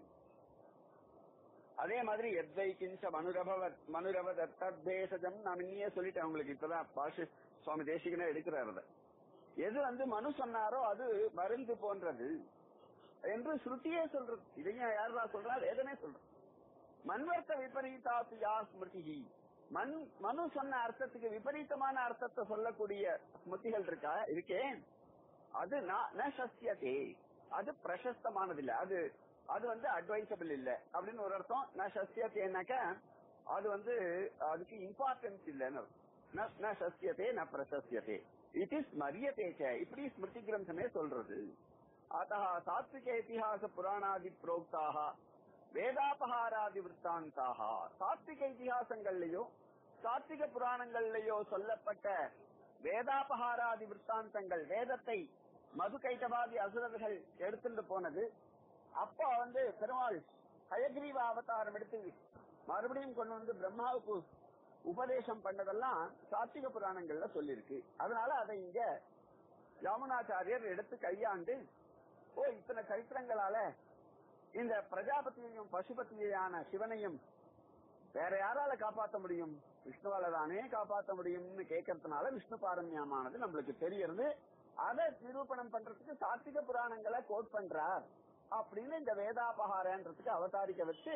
அதே மாதிரி எத்தை கிஞ்ச மனுரபவ மனுரவ தத்தேசஜம் நான் முன்னையே சொல்லிட்டேன் உங்களுக்கு இப்பதான் பாஷு சுவாமி தேசிகனே எடுக்கிறார் அதை. எது வந்து மனு சொன்னாரோ அது மருந்து போன்றது என்று ஸ்ருதியே சொல்றது இதையும் யாரா சொல்றா வேதனே சொல்றது மன்வர்த்த விபரீதாத்து யா ஸ்மிருதி மண் மனு சொன்ன அர்த்தத்துக்கு விபரீதமான அர்த்தத்தை சொல்லக்கூடிய ஸ்மிருதிகள் இருக்கா இருக்கே அது ந- ந சஸ்யதே அது பிரசஸ்தமானது இல்ல அது அது வந்து அட்வைசபிள் இல்ல அப்படின்னு ஒரு அர்த்தம் ந சஸ்யத்தேனாக்க அது வந்து அதுக்கு இம்பார்ட்டன்ஸ் இல்லைன்னு அர்த்தம். ந- ந சஸ்யதே ந பிரசஸ்யதே இட் இஸ் மரியதே ச. இப்படி ஸ்மிருதி கிரந்தமே சொல்றது அத்தः சாத்விக இதிகாச புராணாதி புரோக்தாக வேதாபகாராதி விற்த்தாந்தாக சாத்விக இதிகாசங்கள்லயோ சாத்விக புராணங்கள்லயோ சொல்லப்பட்ட வேதாபகாராதி விற்த்தாந்தங்கள் வேதத்தை மது கைட்டவாதி அசுரர்கள் எடுத்துட்டு போனது அப்போ வந்து பெருமாள் ஹயக்ரீவ அவதாரம் எடுத்து மறுபடியும் கொண்டு வந்து பிரம்மாவுக்கு உபதேசம் பண்ணதெல்லாம் சாத்விக புராணங்கள்ல சொல்லியிருக்கு அதனால அதை இங்க யாமுனாச்சாரியர் எடுத்து கையாண்டு ஓ இத்தனை சரித்திரங்களால இந்த பிரஜாபதியையும் பசுபதியான சிவனையும் வேற யாரால காப்பாத்த முடியும் விஷ்ணுவால தானே காப்பாத்த முடியும்னு கேட்கறதுனால விஷ்ணு பாரம்யமானது நம்மளுக்கு தெரியறது அதை நிரூபணம் பண்றதுக்கு சாத்திக புராணங்களை கோட் பண்றார் அப்படின்னு இந்த வேதாபகாரன்றதுக்கு அவதாரிக்க வச்சு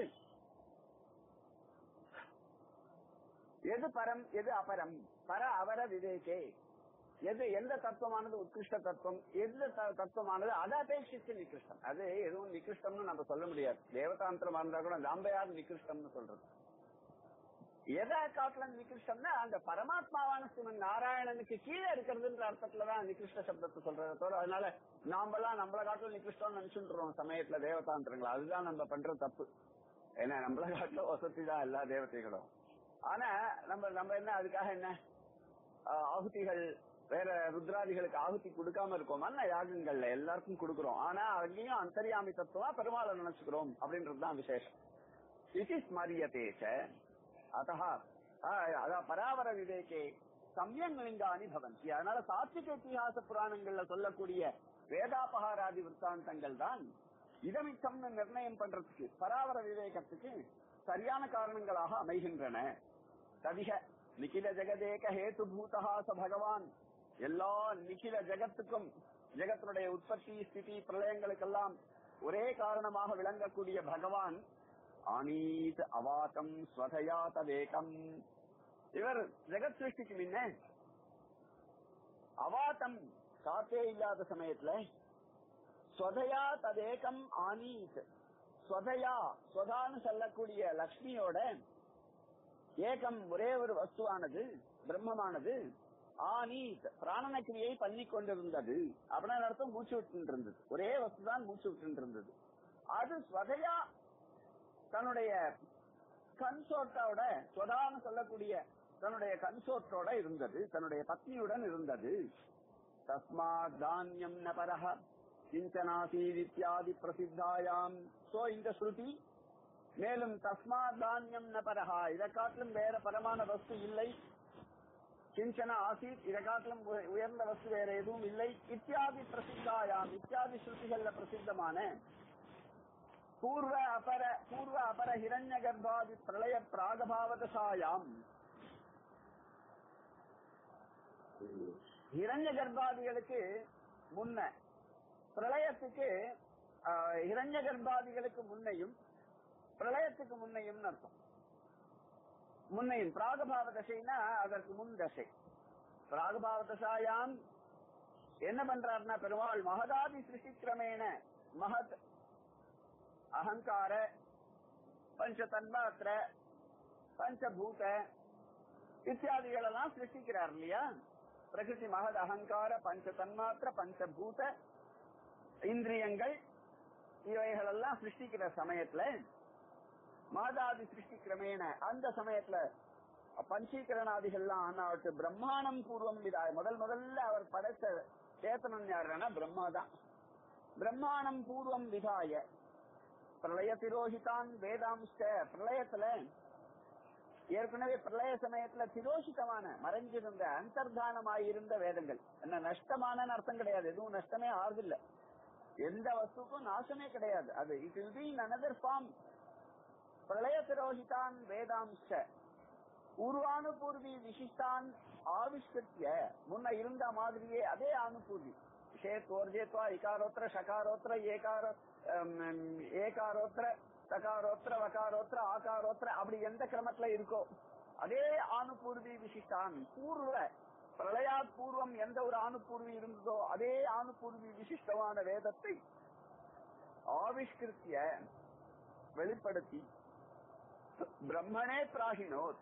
எது பரம் எது அபரம் பர அவர விவேகே எது எந்த தத்துவமானது உத்கிருஷ்ட தத்துவம் எந்த த- தத்துவமானது அதை அபேட்சித்து நிகிருஷ்டம் அது எதுவும் நிகிருஷ்டம்னு நம்ம சொல்ல முடியாது தேவதாந்திரமா இருந்தா கூட தாம்பையார் நிகிருஷ்டம்னு சொல்றது எதை காட்டிலும் நிகிருஷ்டம்னா அந்த பரமாத்மாவான சிவன் நாராயணனுக்கு கீழே இருக்கிறதுன்ற அர்த்தத்துலதான் நிகிருஷ்ட சப்தத்தை சொல்றத தவிர அதனால நாமெல்லாம் நம்மள காட்டிலும் நிகிருஷ்டம் நினைச்சுன்றோம் சமயத்துல தேவதாந்திரங்கள் அதுதான் நம்ம பண்ற தப்பு ஏன்னா நம்மள காட்டிலும் வசதி தான் எல்லா தேவதைகளும் ஆனா நம்ம நம்ம என்ன அதுக்காக என்ன ஆஹ், ஆகுதிகள் வேற ருத்ராதிகளுக்கு ஆகுதி கொடுக்காம இருக்கோமா யாகங்கள்ல எல்லாருக்கும் கொடுக்கிறோம் ஆனா அங்கேயும் அந்தரியாமி தத்துவமா பெருமாளை நினைச்சுக்கிறோம் அப்படின்றதுதான் விசேஷம் இட் இஸ் மரியதேச்ச அத்தः ஆஹ், அதான் பராவர விவேகே சமயங் லிங்கானி பவந்தி அதனால சாத்விக இத்திஹாச புராணங்கள்ல சொல்லக்கூடிய வேதாபகாராதி விற்த்தாந்தங்கள் தான் இதமிச்சம்னு நிர்ணயம் பண்றதுக்கு பராவர விவேகத்துக்கு சரியான காரணங்களாக அமைகின்றன ததிக நிகில ஜெகதேக ஹேத்து பூதஹா ச பகவான் எல்லா நிகில ஜெகத்துக்கும் ஜெகத்தினுடைய உற்பத்தி ஸ்திதி பிரளயங்களுக்கெல்லாம் ஒரே காரணமாக விளங்கக்கூடிய பகவான் ஆனீத் அவாதம் ஸ்வதயா தவேகம் இவர் ஜெகத் சிருஷ்டிக்கு முன்ன அவாதம் காத்தே இல்லாத சமயத்துல ஸ்வதயா ததேகம் ஆனீத் ஸ்வதயா ஸ்வதான்னு சொல்லக்கூடிய லக்ஷ்மியோட ஏகம் ஒரே ஒரு வஸ்துவானது பிரம்மமானது ஆனீத் பிராணன கிரியை பண்ணி கொண்டிருந்தது அப்படின்னு அர்த்தம் மூச்சு விட்டு இருந்தது ஒரே வஸ்துதான் மூச்சு விட்டு இருந்தது அது ஸ்வதையா தன்னுடைய கன்சோர்ட்டோட ஸ்வதான்னு சொல்லக்கூடிய தன்னுடைய கன்சோர்ட்டோட இருந்தது தன்னுடைய பத்னியுடன் இருந்தது தஸ்மாத் தானியம் நபரஹ கிஞ்சனாசீத் இத்தியாதி பிரசித்தாயாம் சோ இந்த ஸ்ருதி மேலும் தஸ்மாத் தானியம் நபரஹா இதை காட்டிலும் வேற பரமான வஸ்து இல்லை கிஞ்சன ஆசீத் இதை காட்டிலும் உய- உயர்ந்த வஸ்து வேற எதுவும் இல்லை இத்தியாதி பிரசித்தாயாம் இத்தியாதி ஸ்ருதிகள்ல பிரசித்தமான பூர்வ அபர பூர்வ அபர ஹிரண்ய கர்ப்பாதி பிரளய பிராகபாவதசாயாம் ஹிரண்ய கர்ப்பாதிகளுக்கு முன்ன பிரளயத்துக்கு ஆஹ், ஹிரண்ய கர்ப்பாதிகளுக்கு முன்னையும் பிரளயத்துக்கு முன்னையும் அர்த்தம் முன்னையும் பிராகபாவ தசைனா அதற்கு முன் தசை பிராகபாவ தசாயாம் என்ன பண்றாருன்னா பெருமாள் மகதாதி சிருஷ்டிக்கிரமேன மகத் அகங்கார பஞ்ச தன்மாத்திர பஞ்சபூத இத்தியாதிகள் எல்லாம் சிருஷ்டிக்கிறார் இல்லையா பிரகிருதி மகத் அகங்கார பஞ்ச தன்மாத்திர பஞ்சபூத இந்திரியங்கள் இவைகள் எல்லாம் சிருஷ்டிக்கிற சமயத்துல மாதாதி சிருஷ்டி கிரமேண அந்த சமயத்துல பஞ்சீகரணாதிகள்லாம் ஆனாவட்டு பிரம்மாண்டம் பூர்வம் விதாய முதல் முதல்ல அவர் படைச்ச சேத்தனம் யாருன்னா பிரம்மா தான் பிரம்மாண்டம் பூர்வம் விதாய பிரளய திரோஹிதான் வேதாம்ச பிரளயத்துல ஏற்கனவே பிரளய சமயத்துல திரோஷிதமான மறைஞ்சிருந்த அந்தர்தானமாயிருந்த வேதங்கள் என்ன நஷ்டமான அர்த்தம் கிடையாது எதுவும் நஷ்டமே ஆறுதில்ல எந்த வஸ்துக்கும் நாசமே கிடையாது அது it will be in another form பிரளய திரோஹிதான் வேதாம்ச பூர்வானுபூர்வி விசிஷ்டான் ஆவிஷ்கிருத்திய முன்ன இருந்த மாதிரியே அதே அனுபூர்வி விஷயத்தோர்ஜேத்வா இகாரோத்திர ஷகாரோத்திர ஏகார ஹம், ஏகாரோத்திர சகாரோத்திர வகாரோத்திர ஆகாரோத்திர அப்படி எந்த கிரமத்துல இருக்கோ அதே ஆணுபூர்வி விசிஷ்டான் பூர்வ பிரளயாத் பூர்வம் எந்த ஒரு ஆணுபூர்வி இருந்ததோ அதே ஆணுபூர்வி விசிஷ்டமான வேதத்தை ஆவிஷ்கிருத்திய வெளிப்படுத்தி பிரம்மனே பிராகினோத்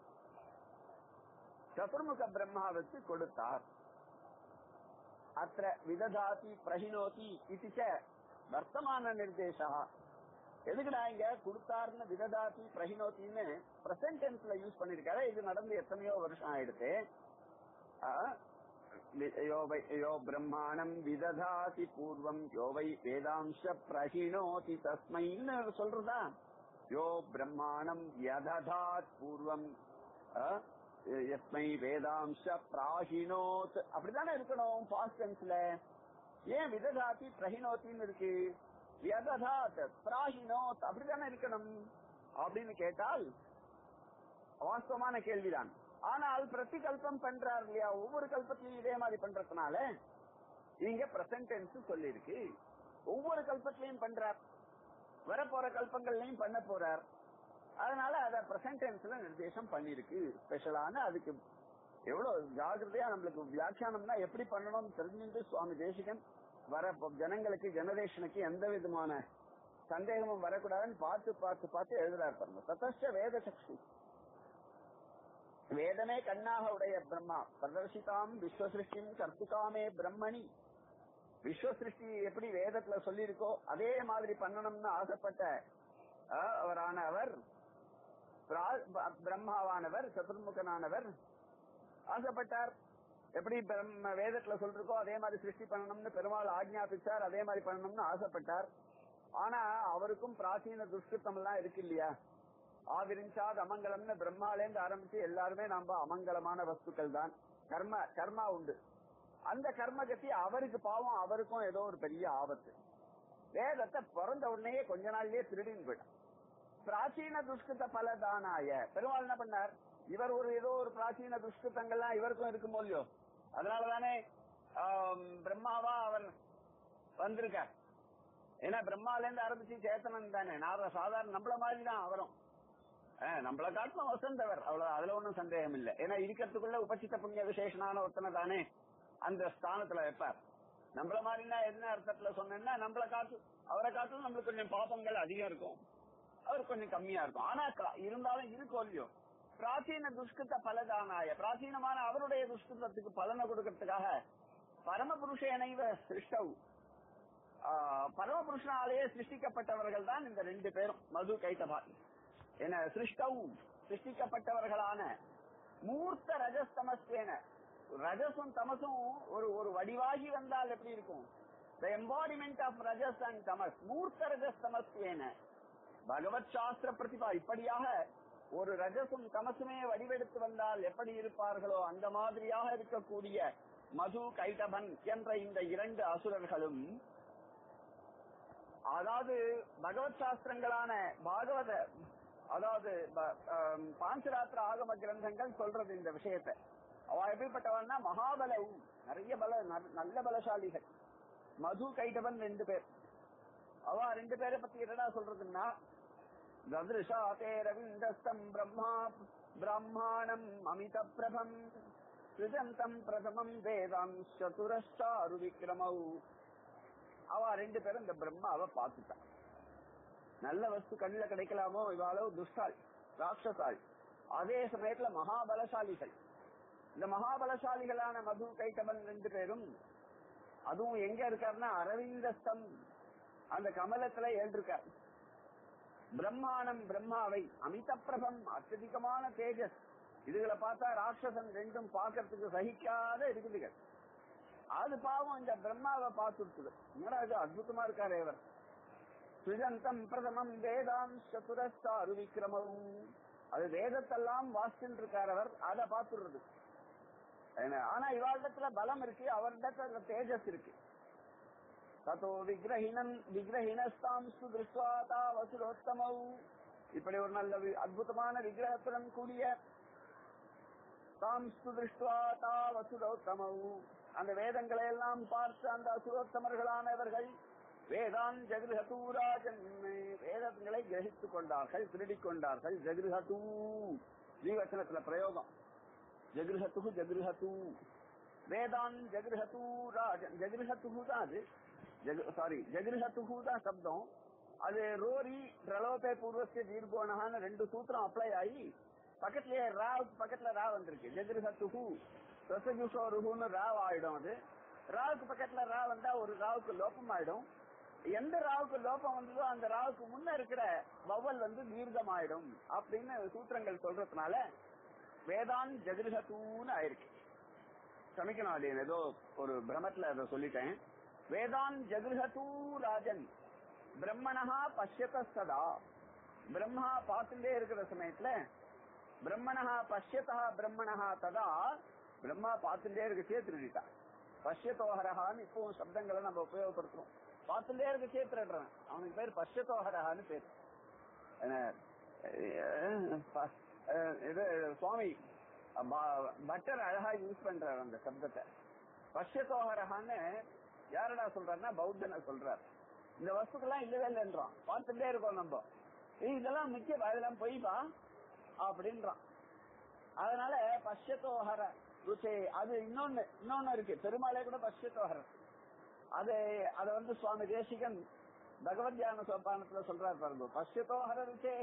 சதுர்முக பிரம்மாவுக்கு கொடுத்தார் அத்த விததாதி பிரகினோதி இது ச வர்த்தமான நிர்தேசா எதுக்குடா இங்க கொடுத்தாருன்னு விததாதி பிரகினோத்தின்னு பிரசன்ட் டென்ஸ்ல யூஸ் பண்ணிருக்காரு இது நடந்து எத்தனையோ வருஷம் ஆயிடுச்சு ஆ, வி- யோ வை யோ பிரம்மாணம் விததாதி பூர்வம் யோ வை வேதாம்ச பிரகிணோதி தஸ்மைன்னு சொல்றதா யோ பிரம்மாணம் யததாத் பூர்வம் ஆ, எஸ்மை வேதாம்ச பிராகினோத் அப்படித்தானே இருக்கணும் பாஸ்ட் டென்ஸ்ல ஏன் விததாதி பிரகினோத்தின்னு இருக்கு வியததாத் பிராகினோத் அப்படித்தானே இருக்கணும் அப்படின்னு கேட்டால் வாஸ்தவமான கேள்விதான் ஆனால் பிரதி கல்பம் பண்றார் இல்லையா ஒவ்வொரு கல்பத்திலையும் இதே மாதிரி பண்றதுனால இங்க பிரசன்ட் டென்ஸ் சொல்லிருக்கு ஒவ்வொரு கல்பத்திலையும் பண்றார் வரப்போற கல்பங்கள்லயும் பண்ண போறார் அதனால அத பிரசன்ட் டென்ஸ்ல நிர்தேசம் பண்ணிருக்கு ஸ்பெஷலான அதுக்கு எவ்வளவு ஜாகிரதையா நம்மளுக்கு வியாக்கியானம்னா எப்படி பண்ணணும்னு தெரிஞ்சுட்டு சுவாமி தேசிகன் வர ஜனங்களுக்கு ஜெனரேஷனுக்கு எந்த விதமான சந்தேகமும் வரக்கூடாதுன்னு பார்த்து பார்த்து பார்த்து எழுதுறாரு பாருங்க ததச்ச வேத சக்தி வேதமே கண்ணாக உடைய பிரம்மா பிரதர்ஷிதாம் விஸ்வசிருஷ்டிம் கர்த்திகாமே பிரம்மணி விஸ்வ சிருஷ்டி எப்படி வேதத்துல சொல்லியிருக்கோ அதே மாதிரி பண்ணணும்னு ஆசைப்பட்ட ஆ, அவரான அவர் பிரா- ப- பிரம்மாவானவர் சதுர்முகனானவர் ஆசைப்பட்டார் எப்படி பிரம்ம வேதத்துல சொல்லிருக்கோ அதே மாதிரி சிருஷ்டி பண்ணணும்னு பெருமாள் ஆக்ஞாபிச்சார் அதே மாதிரி பண்ணணும்னு ஆசைப்பட்டார் ஆனா அவருக்கும் பிராச்சீன துஷ்கிருத்தம் எல்லாம் இருக்கு இல்லையா ஆவிரிஞ்சாத அமங்கலம்னு பிரம்மாலேந்து ஆரம்பிச்சு எல்லாருமே நாம அமங்கலமான வஸ்துக்கள் தான் கர்ம கர்மா உண்டு அந்த கர்ம கத்தி அவருக்கு பாவம் அவருக்கும் ஏதோ ஒரு பெரிய ஆபத்து வேதத்தை பிறந்த உடனேயே கொஞ்ச நாள்லயே திருடின்னு போயிட்டான் பிராச்சீன துஷ்கிருத பலதானாய பெருமாள் என்ன பண்ணார் இவர் ஒரு ஏதோ ஒரு பிராச்சீன துஷ்கிருத்தங்கள்லாம் இவருக்கும் இருக்குமோ இல்லையோ அதனாலதானே ஆம், பிரம்மாவா அவர் வந்திருக்கார் ஏன்னா பிரம்மால இருந்து ஆரம்பிச்சு சேத்தனன் தானே நான் சாதாரண நம்மள மாதிரி தான் அவரும் அஹ், நம்மள காட்டிலும் வசந்தவர் அவ்வளவு அதுல ஒண்ணும் சந்தேகம் இல்லை ஏன்னா இருக்கிறதுக்குள்ள உபசித்த புண்ணிய விசேஷனான ஒருத்தனை தானே அந்த ஸ்தானத்துல வைப்பார் நம்மள மாதிரினா என்ன அர்த்தத்துல சொன்னேன்னா நம்மள காட்டு அவரை காட்டிலும் நம்மளுக்கு கொஞ்சம் பாபங்கள் அதிகம் இருக்கும் அவர் கொஞ்சம் கம்மியா இருக்கும் ஆனா க- இருந்தாலும் இருக்கும் இல்லையோ பிராச்சீன துஷ்கிருத்த பலதானாய பிராச்சீனமான அவருடைய துஷ்கிருத்தத்துக்கு பலனை கொடுக்கறதுக்காக பரமபுருஷனைவ சிருஷ்டவு ஆஹ், பரமபுருஷனாலேயே சிருஷ்டிக்கப்பட்டவர்கள் தான் இந்த ரெண்டு பேரும் மது கைத்தபா என சிருஷ்டவும் சிருஷ்டிக்கப்பட்டவர்களான மூர்த்த ரஜஸ்தமஸ்வேன ரஜசும் தமசும் ஒரு ஒரு வடிவாகி வந்தால் எப்படி இருக்கும் the embodiment of rajas and tamas மூர்த்த ரஜஸ் தமஸ்வேன பகவத் சாஸ்திர பிரதிபா இப்படியாக ஒரு ரஜசும் தமசுமே வடிவெடுத்து வந்தால் எப்படி இருப்பார்களோ அந்த மாதிரியாக இருக்கக்கூடிய மது கைடபன் என்ற இந்த இரண்டு அசுரர்களும் அதாவது பகவத் சாஸ்திரங்களான பாகவத அதாவது ப- ஆம், பாஞ்சராத்திர ஆகம கிரந்தங்கள் சொல்றது இந்த விஷயத்தை அவ எப்படிப்பட்டவன்னா மகாபலவும் நிறைய பல ந- நல்ல பலசாலிகள் மது கைடபன் ரெண்டு பேர் அவ ரெண்டு பேரை பத்தி என்னடா சொல்றதுன்னா ததிருஷா தே ரவிந்தஸ்தம் பிரம்மா பிரம்மாணம் அமித பிரபம் சிருஜந்தம் பிரதமம் வேதாம் சதுரஷ்டாரு விக்ரமௌ அவ ரெண்டு பேரும் இந்த பிரம்மாவை பார்த்துட்டான் நல்ல வஸ்து கண்ணில் கிடைக்கலாமோ இவாளோ துஷ்டாள் ராட்சசாள் அதே சமயத்துல மகாபலசாலிகள் இந்த மகாபலசாலிகளான மது கைட்டபன் ரெண்டு பேரும் அதுவும் எங்க இருக்காருன்னா அரவிந்தஸ்தம் அந்த கமலத்துல ஏற்றிருக்கார் பிரம்மாணம் பிரம்மாவை அமித பிரபம் அत्यதிகமான தேஜஸ் இதுகளை பார்த்தா ராட்சசன் ரெண்டும் பார்க்கறதுக்கு சகிக்காத இருக்குதுங்க அது பாவம் இந்த பிரம்மாவை பார்த்துருக்குது என்னடா இது அற்புதமா இருக்காரு இவர் சுஜந்தம் பிரதமம் வேதாம் சதுரஸ்தாரு விக்ரமம் அது வேதத்தெல்லாம் வாசிச்சுட்டு இருக்கார் அவர் அதை பார்த்துடுறது என்ன, ஆனா இவாளிடத்துல பலம் இருக்கு அவரிடத்துல தேஜஸ் இருக்கு தத்தோ விக்கிரஹினன் விக்கிரஹினஸ்தாம் சுதிருஷ்வாதா வசுரோத்தமௌ இப்படி ஒரு நல்ல வி- அற்புதமான விக்கிரகத்துடன் கூடிய தாம் சுதிருஷ்வாதா வசுரோத்தமௌ அந்த வேதங்களை எல்லாம் பார்த்து அந்த அசுரோத்தமர்களானவர்கள் வேதான் ஜெகிருஹதூராஜன் வேதங்களை கிரகித்துக் கொண்டார்கள் திருடிக் கொண்டார்கள் ஜெகிருஹதூ ஜீவச்சனத்துல பிரயோகம் ஜெகிருஹத்து ஜெகிருஹத்து வேதான் ஜெகிருஹத்து ராஜன் ஜெகிருஹத்து தான் அது சாரி ஜெகிருஹத்து தான் சப்தம் அது ரோரி ரலோபே பூர்வஸ்ய தீர்கோணகான்னு ரெண்டு சூத்திரம் அப்ளை ஆகி பக்கத்துலயே ராவுக்கு பக்கத்துல ரா வந்திருக்கு ஜெகிருஹத்து ரசஜுஷோருன்னு ராவ் ஆயிடும் அது ராவுக்கு பக்கத்துல ரா வந்தா ஒரு ராவுக்கு லோபம் ஆயிடும் எந்த ராவுக்கு லோபம் வந்ததோ அந்த ராவுக்கு முன்ன இருக்கிற வவல் வந்து தீர்க்கம் ஆயிடும் அப்படின்னு சூத்திரங்கள் சொல்றதுனால வேதான் ஜெகிருஹத்தூன்னு ஆயிருக்கு சமிக்கணும் அது ஏதோ ஒரு பிரமத்துல அதை சொல்லிட்டேன் வேதான் ஜெகிருஹதூ ராஜன் பிரம்மணஹா பஷ்யத சதா பிரம்மா பார்த்துட்டே இருக்கிற சமயத்துல பிரம்மணஹா பஷ்யதா பிரம்மணஹா ததா பிரம்மா பார்த்துட்டே இருக்கச்சே திருடிட்டான் பஷ்யத்தோஹரஹான்னு இப்பவும் சப்தங்களை நம்ம உபயோகப்படுத்துறோம் பார்த்துட்டே இருக்கச்சே திருடுறான் அவனுக்கு பேர் பஷ்யத்தோஹரஹான்னு பேர் என்ன, அஹ், ப- அஹ், இது சுவாமி ப- பட்டர் அழகா யூஸ் பண்றாரு அந்த சப்தத்தை பஷ்யத்தோஹரஹான்னு யாரடா சொல்றாருன்னா பௌத்தனை சொல்றார் இந்த வஸ்துக்கெல்லாம் இல்லவே இல்லைன்றான் பார்த்துட்டே இருக்கோம் நம்ம ஏய், இதெல்லாம் முக்கிய அதெல்லாம் பொய்பா அப்படின்றான் அதனால பஷ்யத்தோஹர ருச்சே அது இன்னொன்னு இன்னொன்னு இருக்கு பெருமாளே கூட பஷ்யத்தோஹரர் அது அத வந்து சுவாமி தேசிகன் பகவத் தியான சோபானத்துல சொல்றாரு பாருங்க பஷ்யத்தோஹர ருச்சே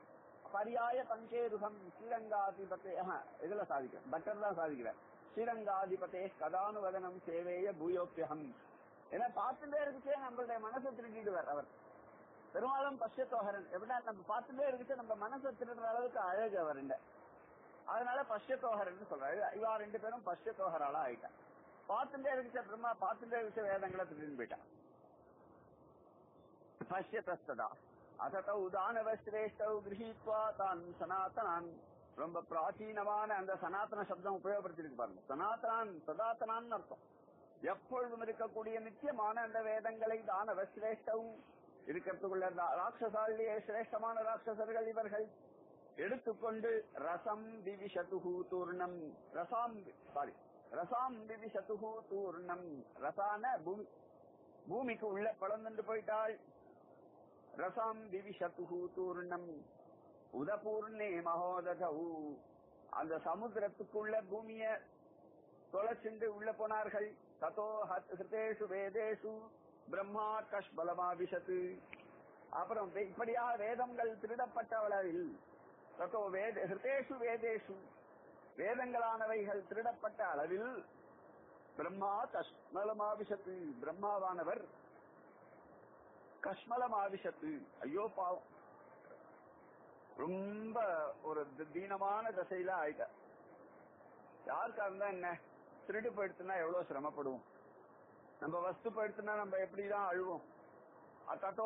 பரியாய பஞ்சேருகம் ஸ்ரீரங்காதிபத்தே ஆஹா, இதுல சாதிக்கிறேன் பட்டர் தான் சாதிக்கிறார் ஸ்ரீரங்காதிபத்தே கதானுவதனம் சேவேய பூயோப்பியகம் ஏன்னா பார்த்துட்டே இருக்குச்சே நம்மளுடைய மனசை திருடிடுவார் அவர் பெரும்பாலும் பஷ்யத்தோகரன் எப்படின்னா நம்ம பார்த்துட்டே இருக்குச்சு நம்ம மனசை திருடுற அளவுக்கு அழகு அவர் இந்த அதனால பஷ்யத்தோகரன் சொல்றாரு இவா ரெண்டு பேரும் பஷ்யத்தோகராளா ஆயிட்டான் பார்த்துட்டே இருக்குச்ச பிரம்மா பார்த்துட்டே இருக்க வேதங்களை திருடின்னு போயிட்டான் பஷ்யத்தஸ்ததா அததௌ தானவ சிரேஷ்டௌ கிரகீத்வா தான் சனாதனான் ரொம்ப பிராச்சீனமான அந்த சனாதன சப்தம் உபயோகப்படுத்திருக்கு பாருங்க சனாதனான் சதாத்தனான் அர்த்தம் எப்பொழுதும் இருக்கக்கூடிய நித்தியமான அந்த வேதங்களை தானவ சிரேஷ்டவும் இருக்கிறதுக்குள்ள ரா- ராட்சசாலியே சிரேஷ்டமான ராட்சசர்கள் இவர்கள் எடுத்துக்கொண்டு ரசம் விவிஷதுகு தூர்ணம் ரசாம் சாரி ரசாம் விவிஷதுகு தூர்ணம் ரசான பூமி பூமிக்கு உள்ள பழந்துண்டு போயிட்டாள் ரசாம் விவிஷதுகு தூர்ணம் உதபூர்ணே மகோததவு அந்த சமுத்திரத்துக்குள்ள பூமிய தொலைச்சுண்டு உள்ள போனார்கள் ததோ ஹத்- ஹிருதேஷு வேதேஷு பிரம்மா கஷ்பலமாபிஷத்து அப்புறம் வே- இப்படியாக வேதங்கள் திருடப்பட்டவளவில் ததோ வேத ஹிருதேஷு வேதேஷு வேதங்களானவைகள் திருடப்பட்ட அளவில் பிரம்மா கஷ்மலமாபிஷத்து பிரம்மாவானவர் கஷ்மலமாபிஷத்து ஐயோ பாவம் ரொம்ப ஒரு தி- தீனமான தசையில ஆயிட்ட யாருக்கா இருந்தா என்ன திருடு போயிடுச்சுன்னா எவ்வளவு சிரமப்படுவோம் நம்ம வஸ்து போயிடுச்சுன்னா நம்ம எப்படிதான் அழுவோம் அத்தோ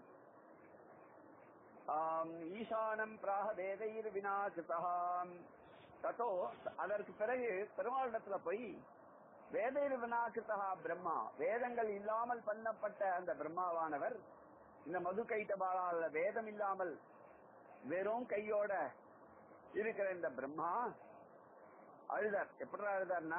ஆம், ஈசானம் பிராக வேதைர் வினாசிதாம் தத்தோ அதற்கு பிறகு பெருமாளிடத்துல போய் வேதைர் வினாசிதா பிரம்மா வேதங்கள் இல்லாமல் பண்ணப்பட்ட அந்த பிரம்மாவானவர் இந்த மது கைட்டபாலால வேதம் இல்லாமல் வெறும் கையோட இருக்கிற இந்த பிரம்மா அழுதார் எப்படி அழுதார்னா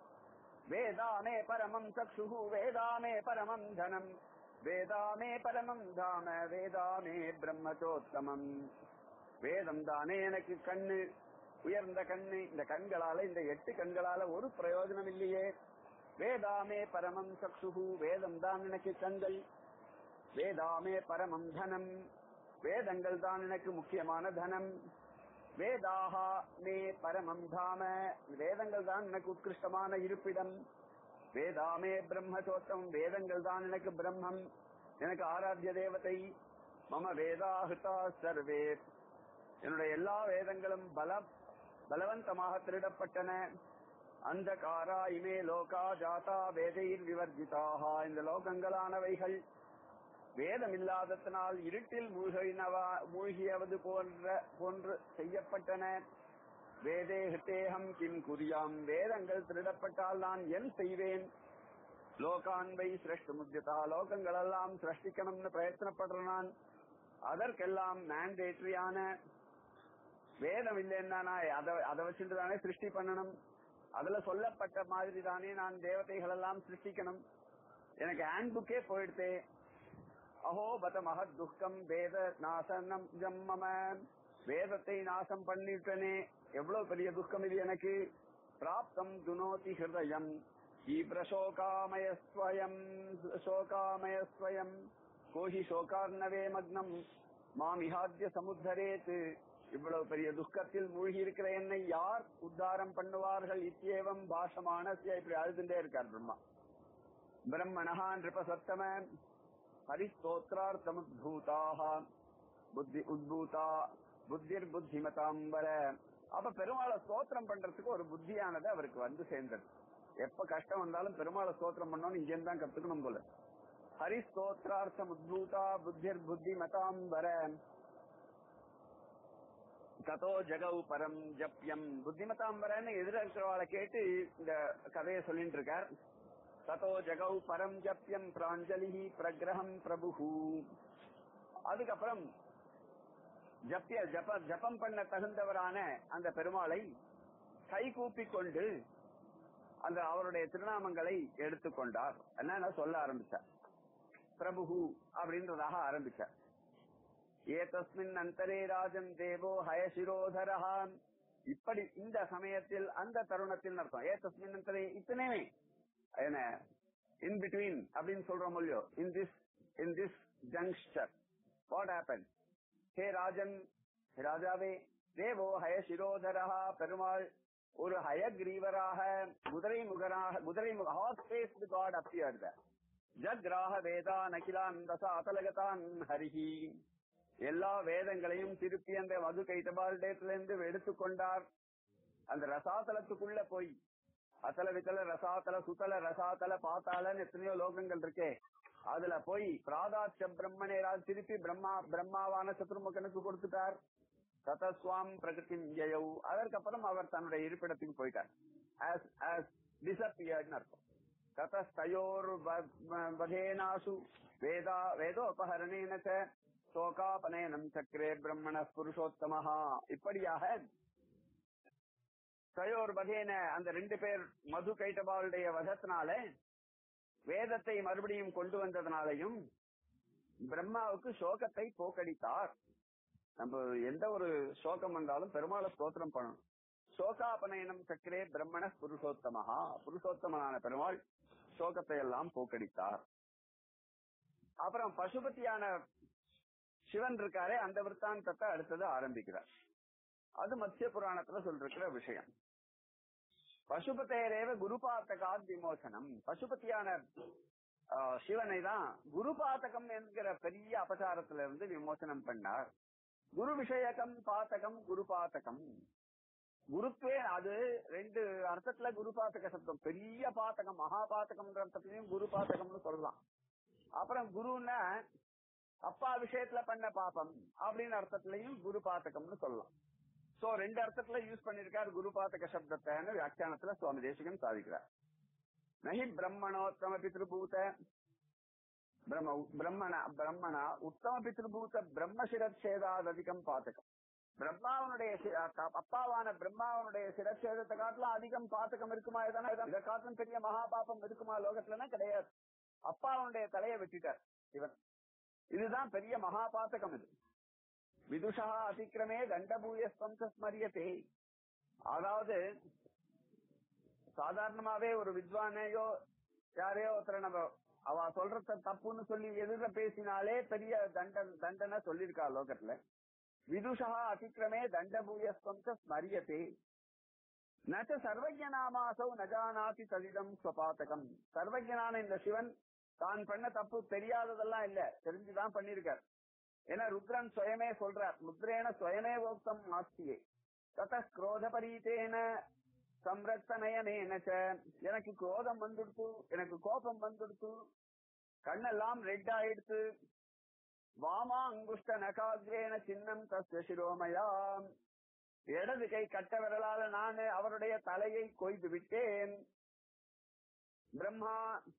வேதாமே பரமம் சக்ஷு வேதாமே பரமம் தனம் வேதாமே பரமம் தாம வேதாமே பிரம்மச்சோத்தமம் வேதம் தானே எனக்கு கண்ணு உயர்ந்த கண்ணு இந்த கண்களால இந்த எட்டு கண்களால ஒரு பிரயோஜனம் இல்லையே வேதாமே பரமம் சக்ஷு வேதம் தான் எனக்கு கண்கள் வேதாமே பரமம் தனம் வேதங்கள் தான் எனக்கு முக்கியமான தனம் வேதாஹா மே பரமம் தாம வேதங்கள் தான் எனக்கு உத்கிருஷ்டமான இருப்பிடம் வேதாமே பிரம்மச்சோத்தம் வேதங்கள் தான் எனக்கு பிரம்மம் எனக்கு ஆராத்திய தேவதை மம வேதாஹிதா சர்வே என்னுடைய எல்லா வேதங்களும் பல பலவந்தமாக திருடப்பட்டன அந்த காரா இமே லோகா ஜாதா வேதைர் விவர்ஜிதாக இந்த லோகங்களானவைகள் வேதம் இல்லாததனால் இருட்டில் மூழ்கினவா மூழ்கியவது போன்ற போன்று செய்யப்பட்டன வேதே ஹிருத்தேகம் கிம் குறியாம் வேதங்கள் திருடப்பட்டால் நான் என் செய்வேன் லோகான்வை சிரஷ்ட முத்தியதா லோகங்கள் எல்லாம் சிருஷ்டிக்கணும்னு பிரயத்தனப்படுற நான் அதற்கெல்லாம் மேண்டேட்டரியான வேதம் இல்லைன்னா நான் அதை அதை வச்சுட்டு தானே சிருஷ்டி பண்ணணும் அதுல சொல்லப்பட்ட மாதிரி தானே நான் தேவதைகள் எல்லாம் சிருஷ்டிக்கணும் எனக்கு ஹேண்ட் புக்கே போயிடுத்தே அஹோ பத மகத் துக்கம் வேத நாசனம் ஜம்மம வேதத்தை நாசம் பண்ணிட்டனே எவ்வளவு பெரிய துக்கம் இது எனக்கு பிராப்தம் துனோதி ஹிருதயம் ஈப்ரசோகாமயஸ்வயம் சோகாமயஸ்வயம் கோஹி சோகார்ணவே மக்னம் மாமிஹாத்திய சமுத்தரேத் இவ்வளவு பெரிய துக்கத்தில் மூழ்கி இருக்கிற என்னை யார் உத்தாரம் பண்ணுவார்கள் இத்தியேவம் பாஷமான இப்படி அழுதுண்டே இருக்கார் பிரம்மா பிரம்மணஹா நிருபசத்தம ஹரிஸ்தோத்திரார்த்தமுத்பூதாக புத்தி உத்பூதா புத்திர் புத்திமதாம்பர அப்ப பெருமாளை ஸ்தோத்திரம் பண்றதுக்கு ஒரு புத்தியானது அவருக்கு வந்து சேர்ந்தது எப்ப கஷ்டம் வந்தாலும் பெருமாளை ஸ்தோத்திரம் பண்ணோம்னு இங்க தான் கத்துக்கணும் போல ஹரிஸ்தோத்திரார்த்தம் உத்பூதா புத்திர் புத்தி மதாம்பர ததோ ஜகவு பரம் ஜப்யம் புத்திமதாம்பரன்னு எதிர இருக்கிறவாளை கேட்டு இந்த கதையை சொல்லிட்டு இருக்கார் ததோ ஜகவு பரம் ஜப்யம் பிராஞ்சலி பிரகிரகம் பிரபு அதுக்கப்புறம் ஜப்பிய ஜப ஜபம் பண்ண தகுந்தவரான அந்த பெருமாளை கை கூப்பிக் கொண்டு அந்த அவருடைய திருநாமங்களை எடுத்துக்கொண்டார் என்னன்னா சொல்ல ஆரம்பிச்சார் பிரபு அப்படின்றதாக ஆரம்பிச்சார் ஏதஸ்மின் அந்தரே ராஜன் தேவோ ஹயசிரோதரஹா இப்படி இந்த சமயத்தில் அந்த தருணத்தில் அர்த்தம் ஏதஸ்மின் அந்தரே இத்தனையுமே என்ன இன் பிட்வீன் அப்படின்னு சொல்றோம் இல்லையோ in this in this juncture what happen ஹே ராஜன் ஹே ராஜாவே தேவோ ஹயசிரோதரஹா பெருமாள் ஒரு ஹயக்ரீவராக குதிரை முகராக குதிரை ஹார்ஸ் ஃபேஸ்டு காட் அப்பியர்த ஜக்ராக வேதான் அகிலான் தச அசலகதான் ஹரிஹி எல்லா வேதங்களையும் திருப்பி அந்த மது கைத்தபாலிடத்திலிருந்து எடுத்துக்கொண்டார் அந்த ரசாதலத்துக்குள்ள போய் அசல வித்தல ரசாத்தல சுத்தல ரசாத்தல பாத்தாலன்னு எத்தனையோ லோகங்கள் இருக்கே அதுல போய் பிராதாட்ச பிரம்மனேரால் திருப்பி பிரம்மா பிரம்மாவான சத்ருமுகனுக்கு கொடுத்துட்டார் ததஸ்வாம் பிரகிருதி ஜெயவு அதற்கப்புறம் அவர் தன்னுடைய இருப்பிடத்துக்கு போயிட்டார் as as disappeared அர்த்தம் ததஸ்தயோர் வதேனாசு வேதா வேதோபகரணேன ச சோகாபனயனம் சக்கரே பிரம்மண புருஷோத்தமஹா இப்படியாக தயோர் வதேன அந்த ரெண்டு பேர் மது கைட்டபாளுடைய வதத்தினால வேதத்தை மறுபடியும் கொண்டு வந்ததுனாலையும் பிரம்மாவுக்கு சோகத்தை போக்கடித்தார் நம்ம எந்த ஒரு சோகம் வந்தாலும் பெருமாளை ஸ்தோத்திரம் பண்ணணும் சோகாபனயனம் சக்கரே பிரம்மண புருஷோத்தமஹா புருஷோத்தமனான பெருமாள் சோகத்தை எல்லாம் போக்கடித்தார் அப்புறம் பசுபதியான சிவன் இருக்காரே அந்த விற்த்தாந்தத்தை அடுத்தது ஆரம்பிக்கிறார் அது மத்திய புராணத்துல சொல்லிருக்கிற விஷயம் பசுபதேரேவ குருபாத்தகாத் விமோசனம் பசுபதியான ஆஹ், சிவனை தான் குருபாத்தகம் என்கிற பெரிய அபசாரத்துல இருந்து விமோசனம் பண்ணார் குரு விஷயகம் பாத்தகம் குருபாத்தகம் குருத்வே அது ரெண்டு அர்த்தத்துல குருபாத்தக சப்தம் பெரிய பாத்தகம் மகா பாத்தகம்ன்ற அர்த்தத்திலையும் குரு பாத்தகம்னு சொல்லலாம் அப்புறம் குருன்னா அப்பா விஷயத்துல பண்ண பாபம் அப்படின்னு அர்த்தத்திலையும் குரு பாத்தகம்னு சொல்லலாம் சோ ரெண்டு அர்த்தத்துல யூஸ் பண்ணிருக்கார் குரு பாத்தக சப்தத்தைன்னு வியாக்கியானத்துல சுவாமி தேசிகன் சாதிக்கிறார் நகி பிரம்மணோத்தம பித்ருபூத பிரம்ம பிரம்மண பிரம்மணா உத்தம பித்ருபூத பிரம்மசிரச்சேதாத் அதிகம் பாத்தகம் பிரம்மாவனுடைய சி- அ- அப்பாவான பிரம்மாவனுடைய சிரச்சேதத்தை காட்டிலும் அதிகம் பாத்தகம் இருக்குமா எதனா இதை காட்டிலும் பெரிய மகா பாபம் இருக்குமா லோகத்துலன்னா கிடையாது அப்பாவனுடைய தலையை வெட்டிட்டார் இவன் இதுதான் பெரிய மகா பாத்தகம் இது விதுஷா அதிக்கிரமே தண்டபூய ஸ்மரியத்தே அதாவது சாதாரணமாவே ஒரு வித்வானையோ யாரையோ ஒருத்தரை நம்ம அவ சொல்றத தப்புன்னு சொல்லி எதிர பேசினாலே பெரிய தண்டன் தண்டனை சொல்லியிருக்கா லோகத்துல விதுஷா அதிக்கிரமே தண்டபூயஸ்வம் ச ஸ்மரியத்தே நச்ச சர்வஜனாமாசௌ நஜானாதி ததிதம் ஸ்வபாத்தகம் சர்வஜனான இந்த சிவன் தான் பண்ண தப்பு தெரியாததெல்லாம் இல்ல தெரிஞ்சுதான் பண்ணிருக்கார் ஏன்னா ருத்ரன் சுயமே சொல்றார் ருத்ரேன சுயமே ஓக்தம் ஆஸ்தியே தத குரோத பரீதேன சம்ரத்தனயனேன ச. எனக்கு குரோதம் வந்துடுத்து எனக்கு கோபம் வந்துடுத்து கண்ணெல்லாம் ரெட் ஆயிடுத்து வாமா அங்குஷ்ட நகாகிரேன சின்னம் தஸ்ய சிரோமயா இடது கை கட்ட விரலால நான் அவருடைய தலையை கொய்து விட்டேன் பிரம்மா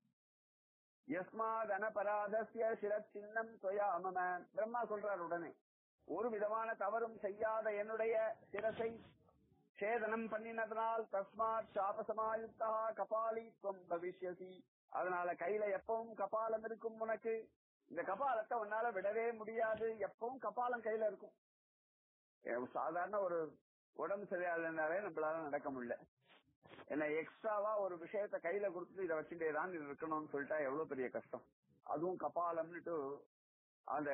யஸ்மாத் அனபராதஸ்ய சிரச்சின்னம் தொயா மம பிரம்மா சொல்றார் உடனே ஒரு விதமான தவறும் செய்யாத என்னுடைய சிரசை சேதனம் பண்ணினதனால் தஸ்மாத் சாபசமாயுக்தா கபாலி துவம் பவிஷ்யசி அதனால கையில எப்பவும் கபாலம் இருக்கும் உனக்கு இந்த கபாலத்தை உன்னால விடவே முடியாது எப்பவும் கபாலம் கையில இருக்கும் ஏ, சாதாரண ஒரு உடம்பு சரியாதுனாலே நம்மளால நடக்க முடியல என்ன எக்ஸ்ட்ராவா ஒரு விஷயத்த கையில கொடுத்துட்டு இதை வச்சுட்டே தான் இது இருக்கணும்னு சொல்லிட்டா எவ்வளவு பெரிய கஷ்டம் அதுவும் கபாலம்னுட்டு அந்த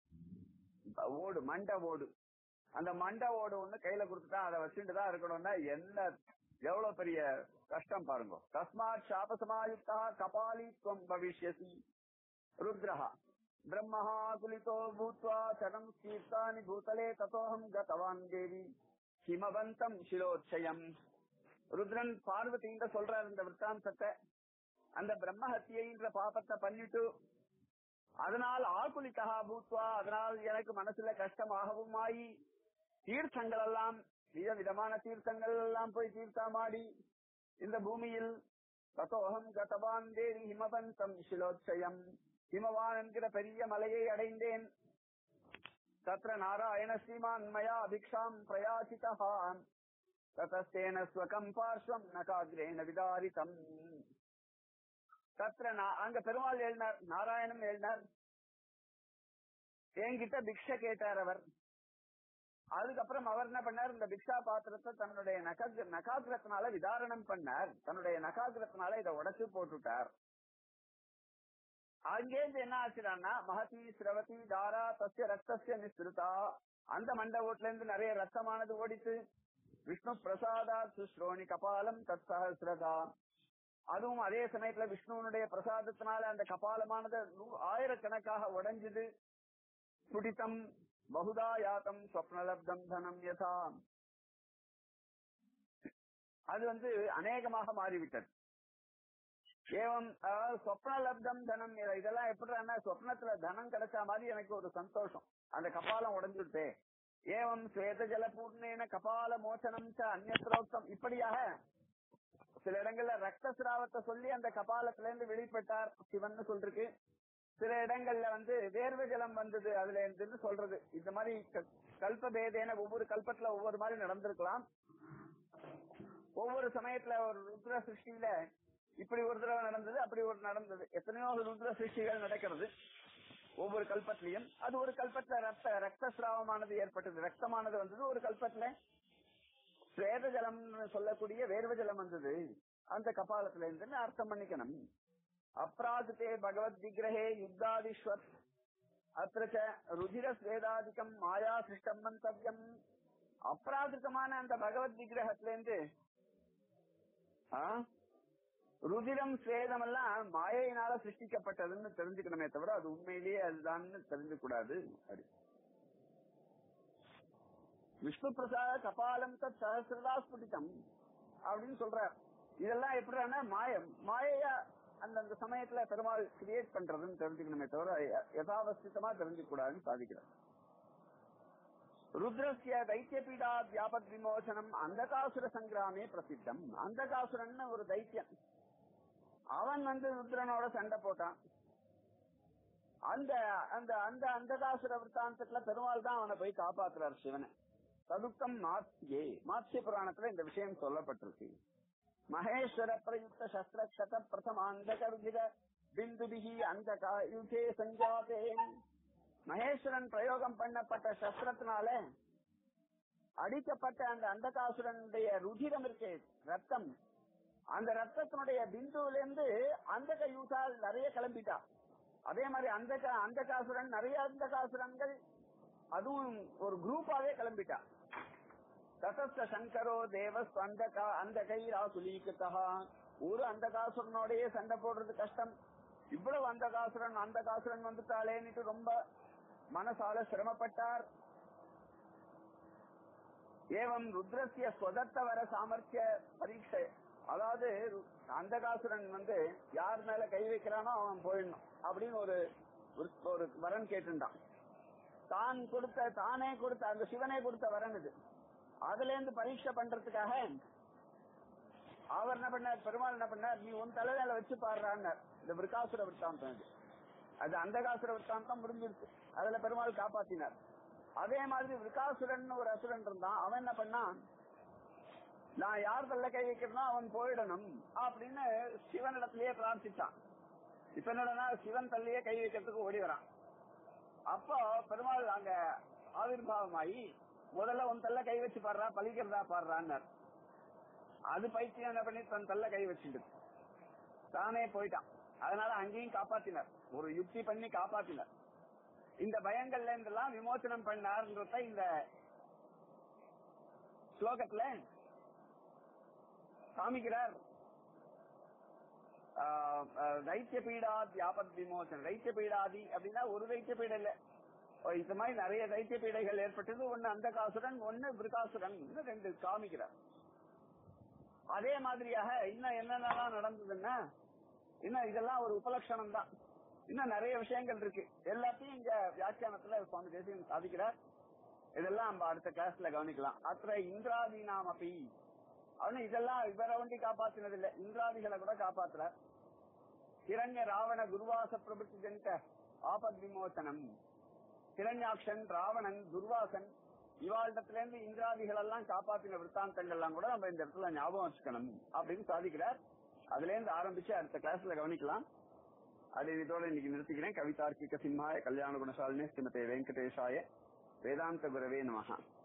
ஓடு மண்டை ஓடு அந்த மண்டை ஓடு ஒண்ணு கையில கொடுத்துட்டா அதை வச்சுட்டு தான் இருக்கணும்னா என்ன எவ்வளவு பெரிய கஷ்டம் பாருங்க தஸ்மாத் சாபசமாயுக்தா கபாலி துவம் பவிஷ்யசி ருத்ரஹா பிரம்மஹா குலிதோ பூத்வா சரம் தீர்த்தானி பூதலே ததோஹம் கதவான் தேவி ஹிமவந்தம் சிலோச்சயம் ருத்ரன் பார்வதின்ற சொல்றார் இந்த விற்த்தாந்தத்தை அந்த பிரம்மஹத்தியைன்ற பாபத்தை பண்ணிட்டு அதனால் ஆகுலிதா பூத்வா அதனால் எனக்கு மனசுல கஷ்டமாகவும் ஆகி தீர்த்தங்கள் எல்லாம் வித விதமான தீர்த்தங்கள் எல்லாம் போய் தீர்த்தமாடி இந்த பூமியில் ததோகம் கதவான் தேவி ஹிமவந்தம் சிலோச்சயம் ஹிமவான் என்கிற பெரிய மலையை அடைந்தேன் தத்ர நாராயண ஸ்ரீமான் மயா அபிக்ஷாம் பிரயாசிதா ததஸ்தேன ஸ்வகம் பார்ஸ்வம் நகாகிரேன விதாரிதம் தத்ர நா- அங்க பெருமாள் எழுதினார் நாராயணன் எழுதினார் என்கிட்ட பிக்ஷ கேட்டார் அவர் அதுக்கப்புறம் அவர் என்ன பண்ணார் இந்த பிக்ஷா பாத்திரத்தை தன்னுடைய நகாக் நகாகிரத்தினால விதாரணம் பண்ணார் தன்னுடைய நகாகிரத்தினால இதை உடைச்சு போட்டுட்டார் அங்கேருந்து என்ன ஆச்சுடான்னா மகதி சிரவதி தாரா தஸ்ய ரத்தஸ்ய நிஸ்ருதா அந்த மண்ட ஓட்டுல இருந்து நிறைய ரத்தமானது ஓடிச்சு விஷ்ணு பிரசாதா சுஸ்ரோணி கபாலம் தத் சஹசிரதா அதுவும் அதே சமயத்துல விஷ்ணுவனுடைய பிரசாதத்தினால அந்த கபாலமானது நூ- ஆயிரக்கணக்காக உடைஞ்சது புடித்தம் பகுதா யாத்தம் ஸ்வப்னலப்தம் தனம் யதா அது வந்து அநேகமாக மாறிவிட்டது ஏவம் அதாவது சொப்ன லப்தம் தனம் இத- இதெல்லாம் எப்படின்னா சொப்னத்துல தனம் கிடைச்ச மாதிரி எனக்கு ஒரு சந்தோஷம் அந்த கபாலம் உடைஞ்சுட்டே ஏவம் ஸ்வேத ஜல பூர்ணேன கபால மோச்சனம் ச அந்நத்திரோக்தம் இப்படியாக சில இடங்கள்ல ரத்த சிராவத்தை சொல்லி அந்த கபாலத்துல இருந்து வெளிப்பட்டார் சிவன் சொல்றதுக்கு சில இடங்கள்ல வந்து வேர்வை ஜலம் வந்தது அதுல இருந்துன்னு சொல்றது இந்த மாதிரி க- கல்ப பேதேன ஒவ்வொரு கல்பத்துல ஒவ்வொரு மாதிரி நடந்திருக்கலாம் ஒவ்வொரு சமயத்துல ஒரு ருத்ர சிருஷ்டியில இப்படி ஒரு தடவை நடந்தது அப்படி ஒரு நடந்தது எத்தனையோ ருத்ர சிருஷ்டிகள் நடக்கிறது ஒவ்வொரு கல்பத்திலையும் அது ஒரு கல்பத்துல ரத்த ரத்த சிராவமானது ஏற்பட்டது ரத்தமானது வந்தது ஒரு கல்பத்துல ஸ்வேத ஜலம் சொல்லக்கூடிய வேர்வ ஜலம் வந்தது அந்த கபாலத்துல இருந்து அர்த்தம் பண்ணிக்கணும் அப்ராதுதே பகவத் விக்கிரகே யுத்தாதிஸ்வர் அத்திர ச ருதிர ஸ்வேதாதிக்கம் மாயா சிருஷ்டம் மந்தவியம் அப்ராதுதமான அந்த பகவத் விக்கிரகத்திலிருந்து ஆ? ருதிரம் ஸ்வேதம் எல்லாம் மாயையினால சிருஷ்டிக்கப்பட்டதுன்னு தெரிஞ்சுக்கணுமே தவிர அது உண்மையிலேயே அதுதான்னு தெரிஞ்சு கூடாது அப்படி விஷ்ணு பிரசாத கபாலம் தத் சஹசிரதா ஸ்புடிதம் அப்படின்னு சொல்றார் இதெல்லாம் எப்படின்னா மாயம் மாயையா அந்தந்த சமயத்துல பெருமாள் கிரியேட் பண்றதுன்னு தெரிஞ்சுக்கணுமே தவிர ய- யதாவஸ்திதமா தெரிஞ்சுக்க கூடாதுன்னு சாதிக்கிறார் ருத்ரஸ்ய தைத்தியபீடா வியாபத் விமோசனம் அந்தகாசுர சங்கிராமே பிரசித்தம் அந்தகாசுரன் ஒரு தைத்தியன் அவன் வந்து ருத்ரனோட சண்டை போட்டான் அந்த அந்த அந்த அந்தகாசுர விற்த்தாந்தத்துல பெருமாள் தான் அவனை போய் காப்பாத்துறார் சிவனை ததுக்கம் மாத்தியே மாத்திய புராணத்துல இந்த விஷயம் சொல்லப்பட்டிருக்கு மகேஸ்வர பிரயுக்த சஸ்திர சத பிரதம அந்தகருதிர பிந்துபிகி அந்த யுகே சஞ்சாதே மகேஸ்வரன் பிரயோகம் பண்ணப்பட்ட சஸ்திரத்தினால அடிக்கப்பட்ட அந்த அந்தகாசுரனுடைய ருதிரம் இருக்கே ரத்தம் அந்த ரத்தத்தினுடைய பிந்துவில இருந்து அந்த யூசால் நிறைய கிளம்பிட்டா அதே மாதிரி அந்த அந்த காசுரன் நிறைய அந்த காசுரன்கள் அதுவும் ஒரு குரூப்பாவே கிளம்பிட்டா ததஸ்த சங்கரோ தேவஸ் அந்த அந்த கைரா சுலீகிருத்தா ஒரு அந்த காசுரனோடயே சண்டை போடுறது கஷ்டம் இவ்வளவு அந்த காசுரன் அந்த காசுரன் வந்துட்டாளேன்னுட்டு ரொம்ப மனசால சிரமப்பட்டார் ஏவம் ருத்ரஸ்ய ஸ்வதத்த வர சாமர்த்திய பரீட்சை அதாவது அந்த காசுரன் வந்து யார் மேல கை வைக்கிறானோ அவன் போயிடணும் அப்படின்னு ஒரு ஒரு- ஒரு வரன் கேட்டுட்டான் தான் கொடுத்த தானே கொடுத்த அந்த சிவனே கொடுத்த வரன் இது அதுல இருந்து பரீட்சை பண்றதுக்காக அவர் என்ன பண்ணார் பெருமாள் என்ன பண்ணார் நீ உன் தலையில வச்சு பாடுறான்னார் இந்த விருக்காசுர விற்த்தாந்தம் இது அது அந்த காசுர விற்த்தாந்தம் முடிஞ்சிருச்சு அதுல பெருமாள் காப்பாத்தினார் அதே மாதிரி விருக்காசுரன் ஒரு அசுரன் இருந்தான் அவன் என்ன பண்ணான் நான் யார் தள்ள கை வைக்கிறனோ அவன் போயிடணும் அப்படின்னு சிவனிடத்திலேயே பிரார்த்திச்சான் இப்ப என்னடா சிவன் தள்ளியே கை வைக்கிறதுக்கு ஓடி வரான் அப்போ பெருமாள் அங்க ஆவிர்வாவமாயி முதல்ல உன் தள்ள கை வச்சு பாடுறா பலிக்கிறதா பாடுறான்னார் அது பைத்தியம் என்ன பண்ணி தன் தள்ள கை வச்சுட்டு தானே போயிட்டான் அதனால அங்கேயும் காப்பாத்தினார் ஒரு யுக்தி பண்ணி காப்பாத்தினார் இந்த பயங்கள்ல இருந்தெல்லாம் விமோசனம் பண்ணார்ன்றத இந்த ஸ்லோகத்துல காமிக்கிறார் ஆஹ், ஆஹ், தைத்திய பீடா வியாபத் விமோசனம் தைத்திய பீடாதி அப்படின்னா ஒரு தைத்திய பீடை இல்ல ஓ, இந்த மாதிரி நிறைய தைத்திய பீடைகள் ஏற்பட்டது ஒண்ணு அந்த காசுரன் ஒண்ணு விருகாசுரன் இன்னும் ரெண்டு காமிக்கிறார் அதே மாதிரியாக இன்னும் என்னென்னலாம் நடந்ததுன்னா இன்னும் இதெல்லாம் ஒரு உபலட்சணம் தான் இன்னும் நிறைய விஷயங்கள் இருக்கு எல்லாத்தையும் இங்க வியாக்கியானத்துல சுவாமி தேசியம் சாதிக்கிறார் இதெல்லாம் நம்ம அடுத்த கிளாஸ்ல கவனிக்கலாம் அத்த இந்திராதீனாம் அப்படி அவனு இதெல்லாம் இவரை வண்டி காப்பாத்தினது இல்ல இந்திராதிகளை கூட காப்பாத்துற ஹிரண்ய ராவண குருவாச பிரபுத்தி ஜனித ஆபத் விமோசனம் ஹிரண்யாக்ஷன் ராவணன் துர்வாசன் இவாளிடத்துல இருந்து இந்திராதிகள் எல்லாம் காப்பாத்தின விற்த்தாந்தங்கள் எல்லாம் கூட நம்ம இந்த இடத்துல ஞாபகம் வச்சுக்கணும் அப்படின்னு சாதிக்கிறார் அதுல இருந்து ஆரம்பிச்சு அடுத்த கிளாஸ்ல கவனிக்கலாம் அது இதோட இன்னைக்கு நிறுத்திக்கிறேன் கவிதார்க்கிக சிம்ஹாய கல்யாண குணசாலினே ஸ்ரீமதே வெங்கடேஷாய வேதாந்த குரவே நமஹா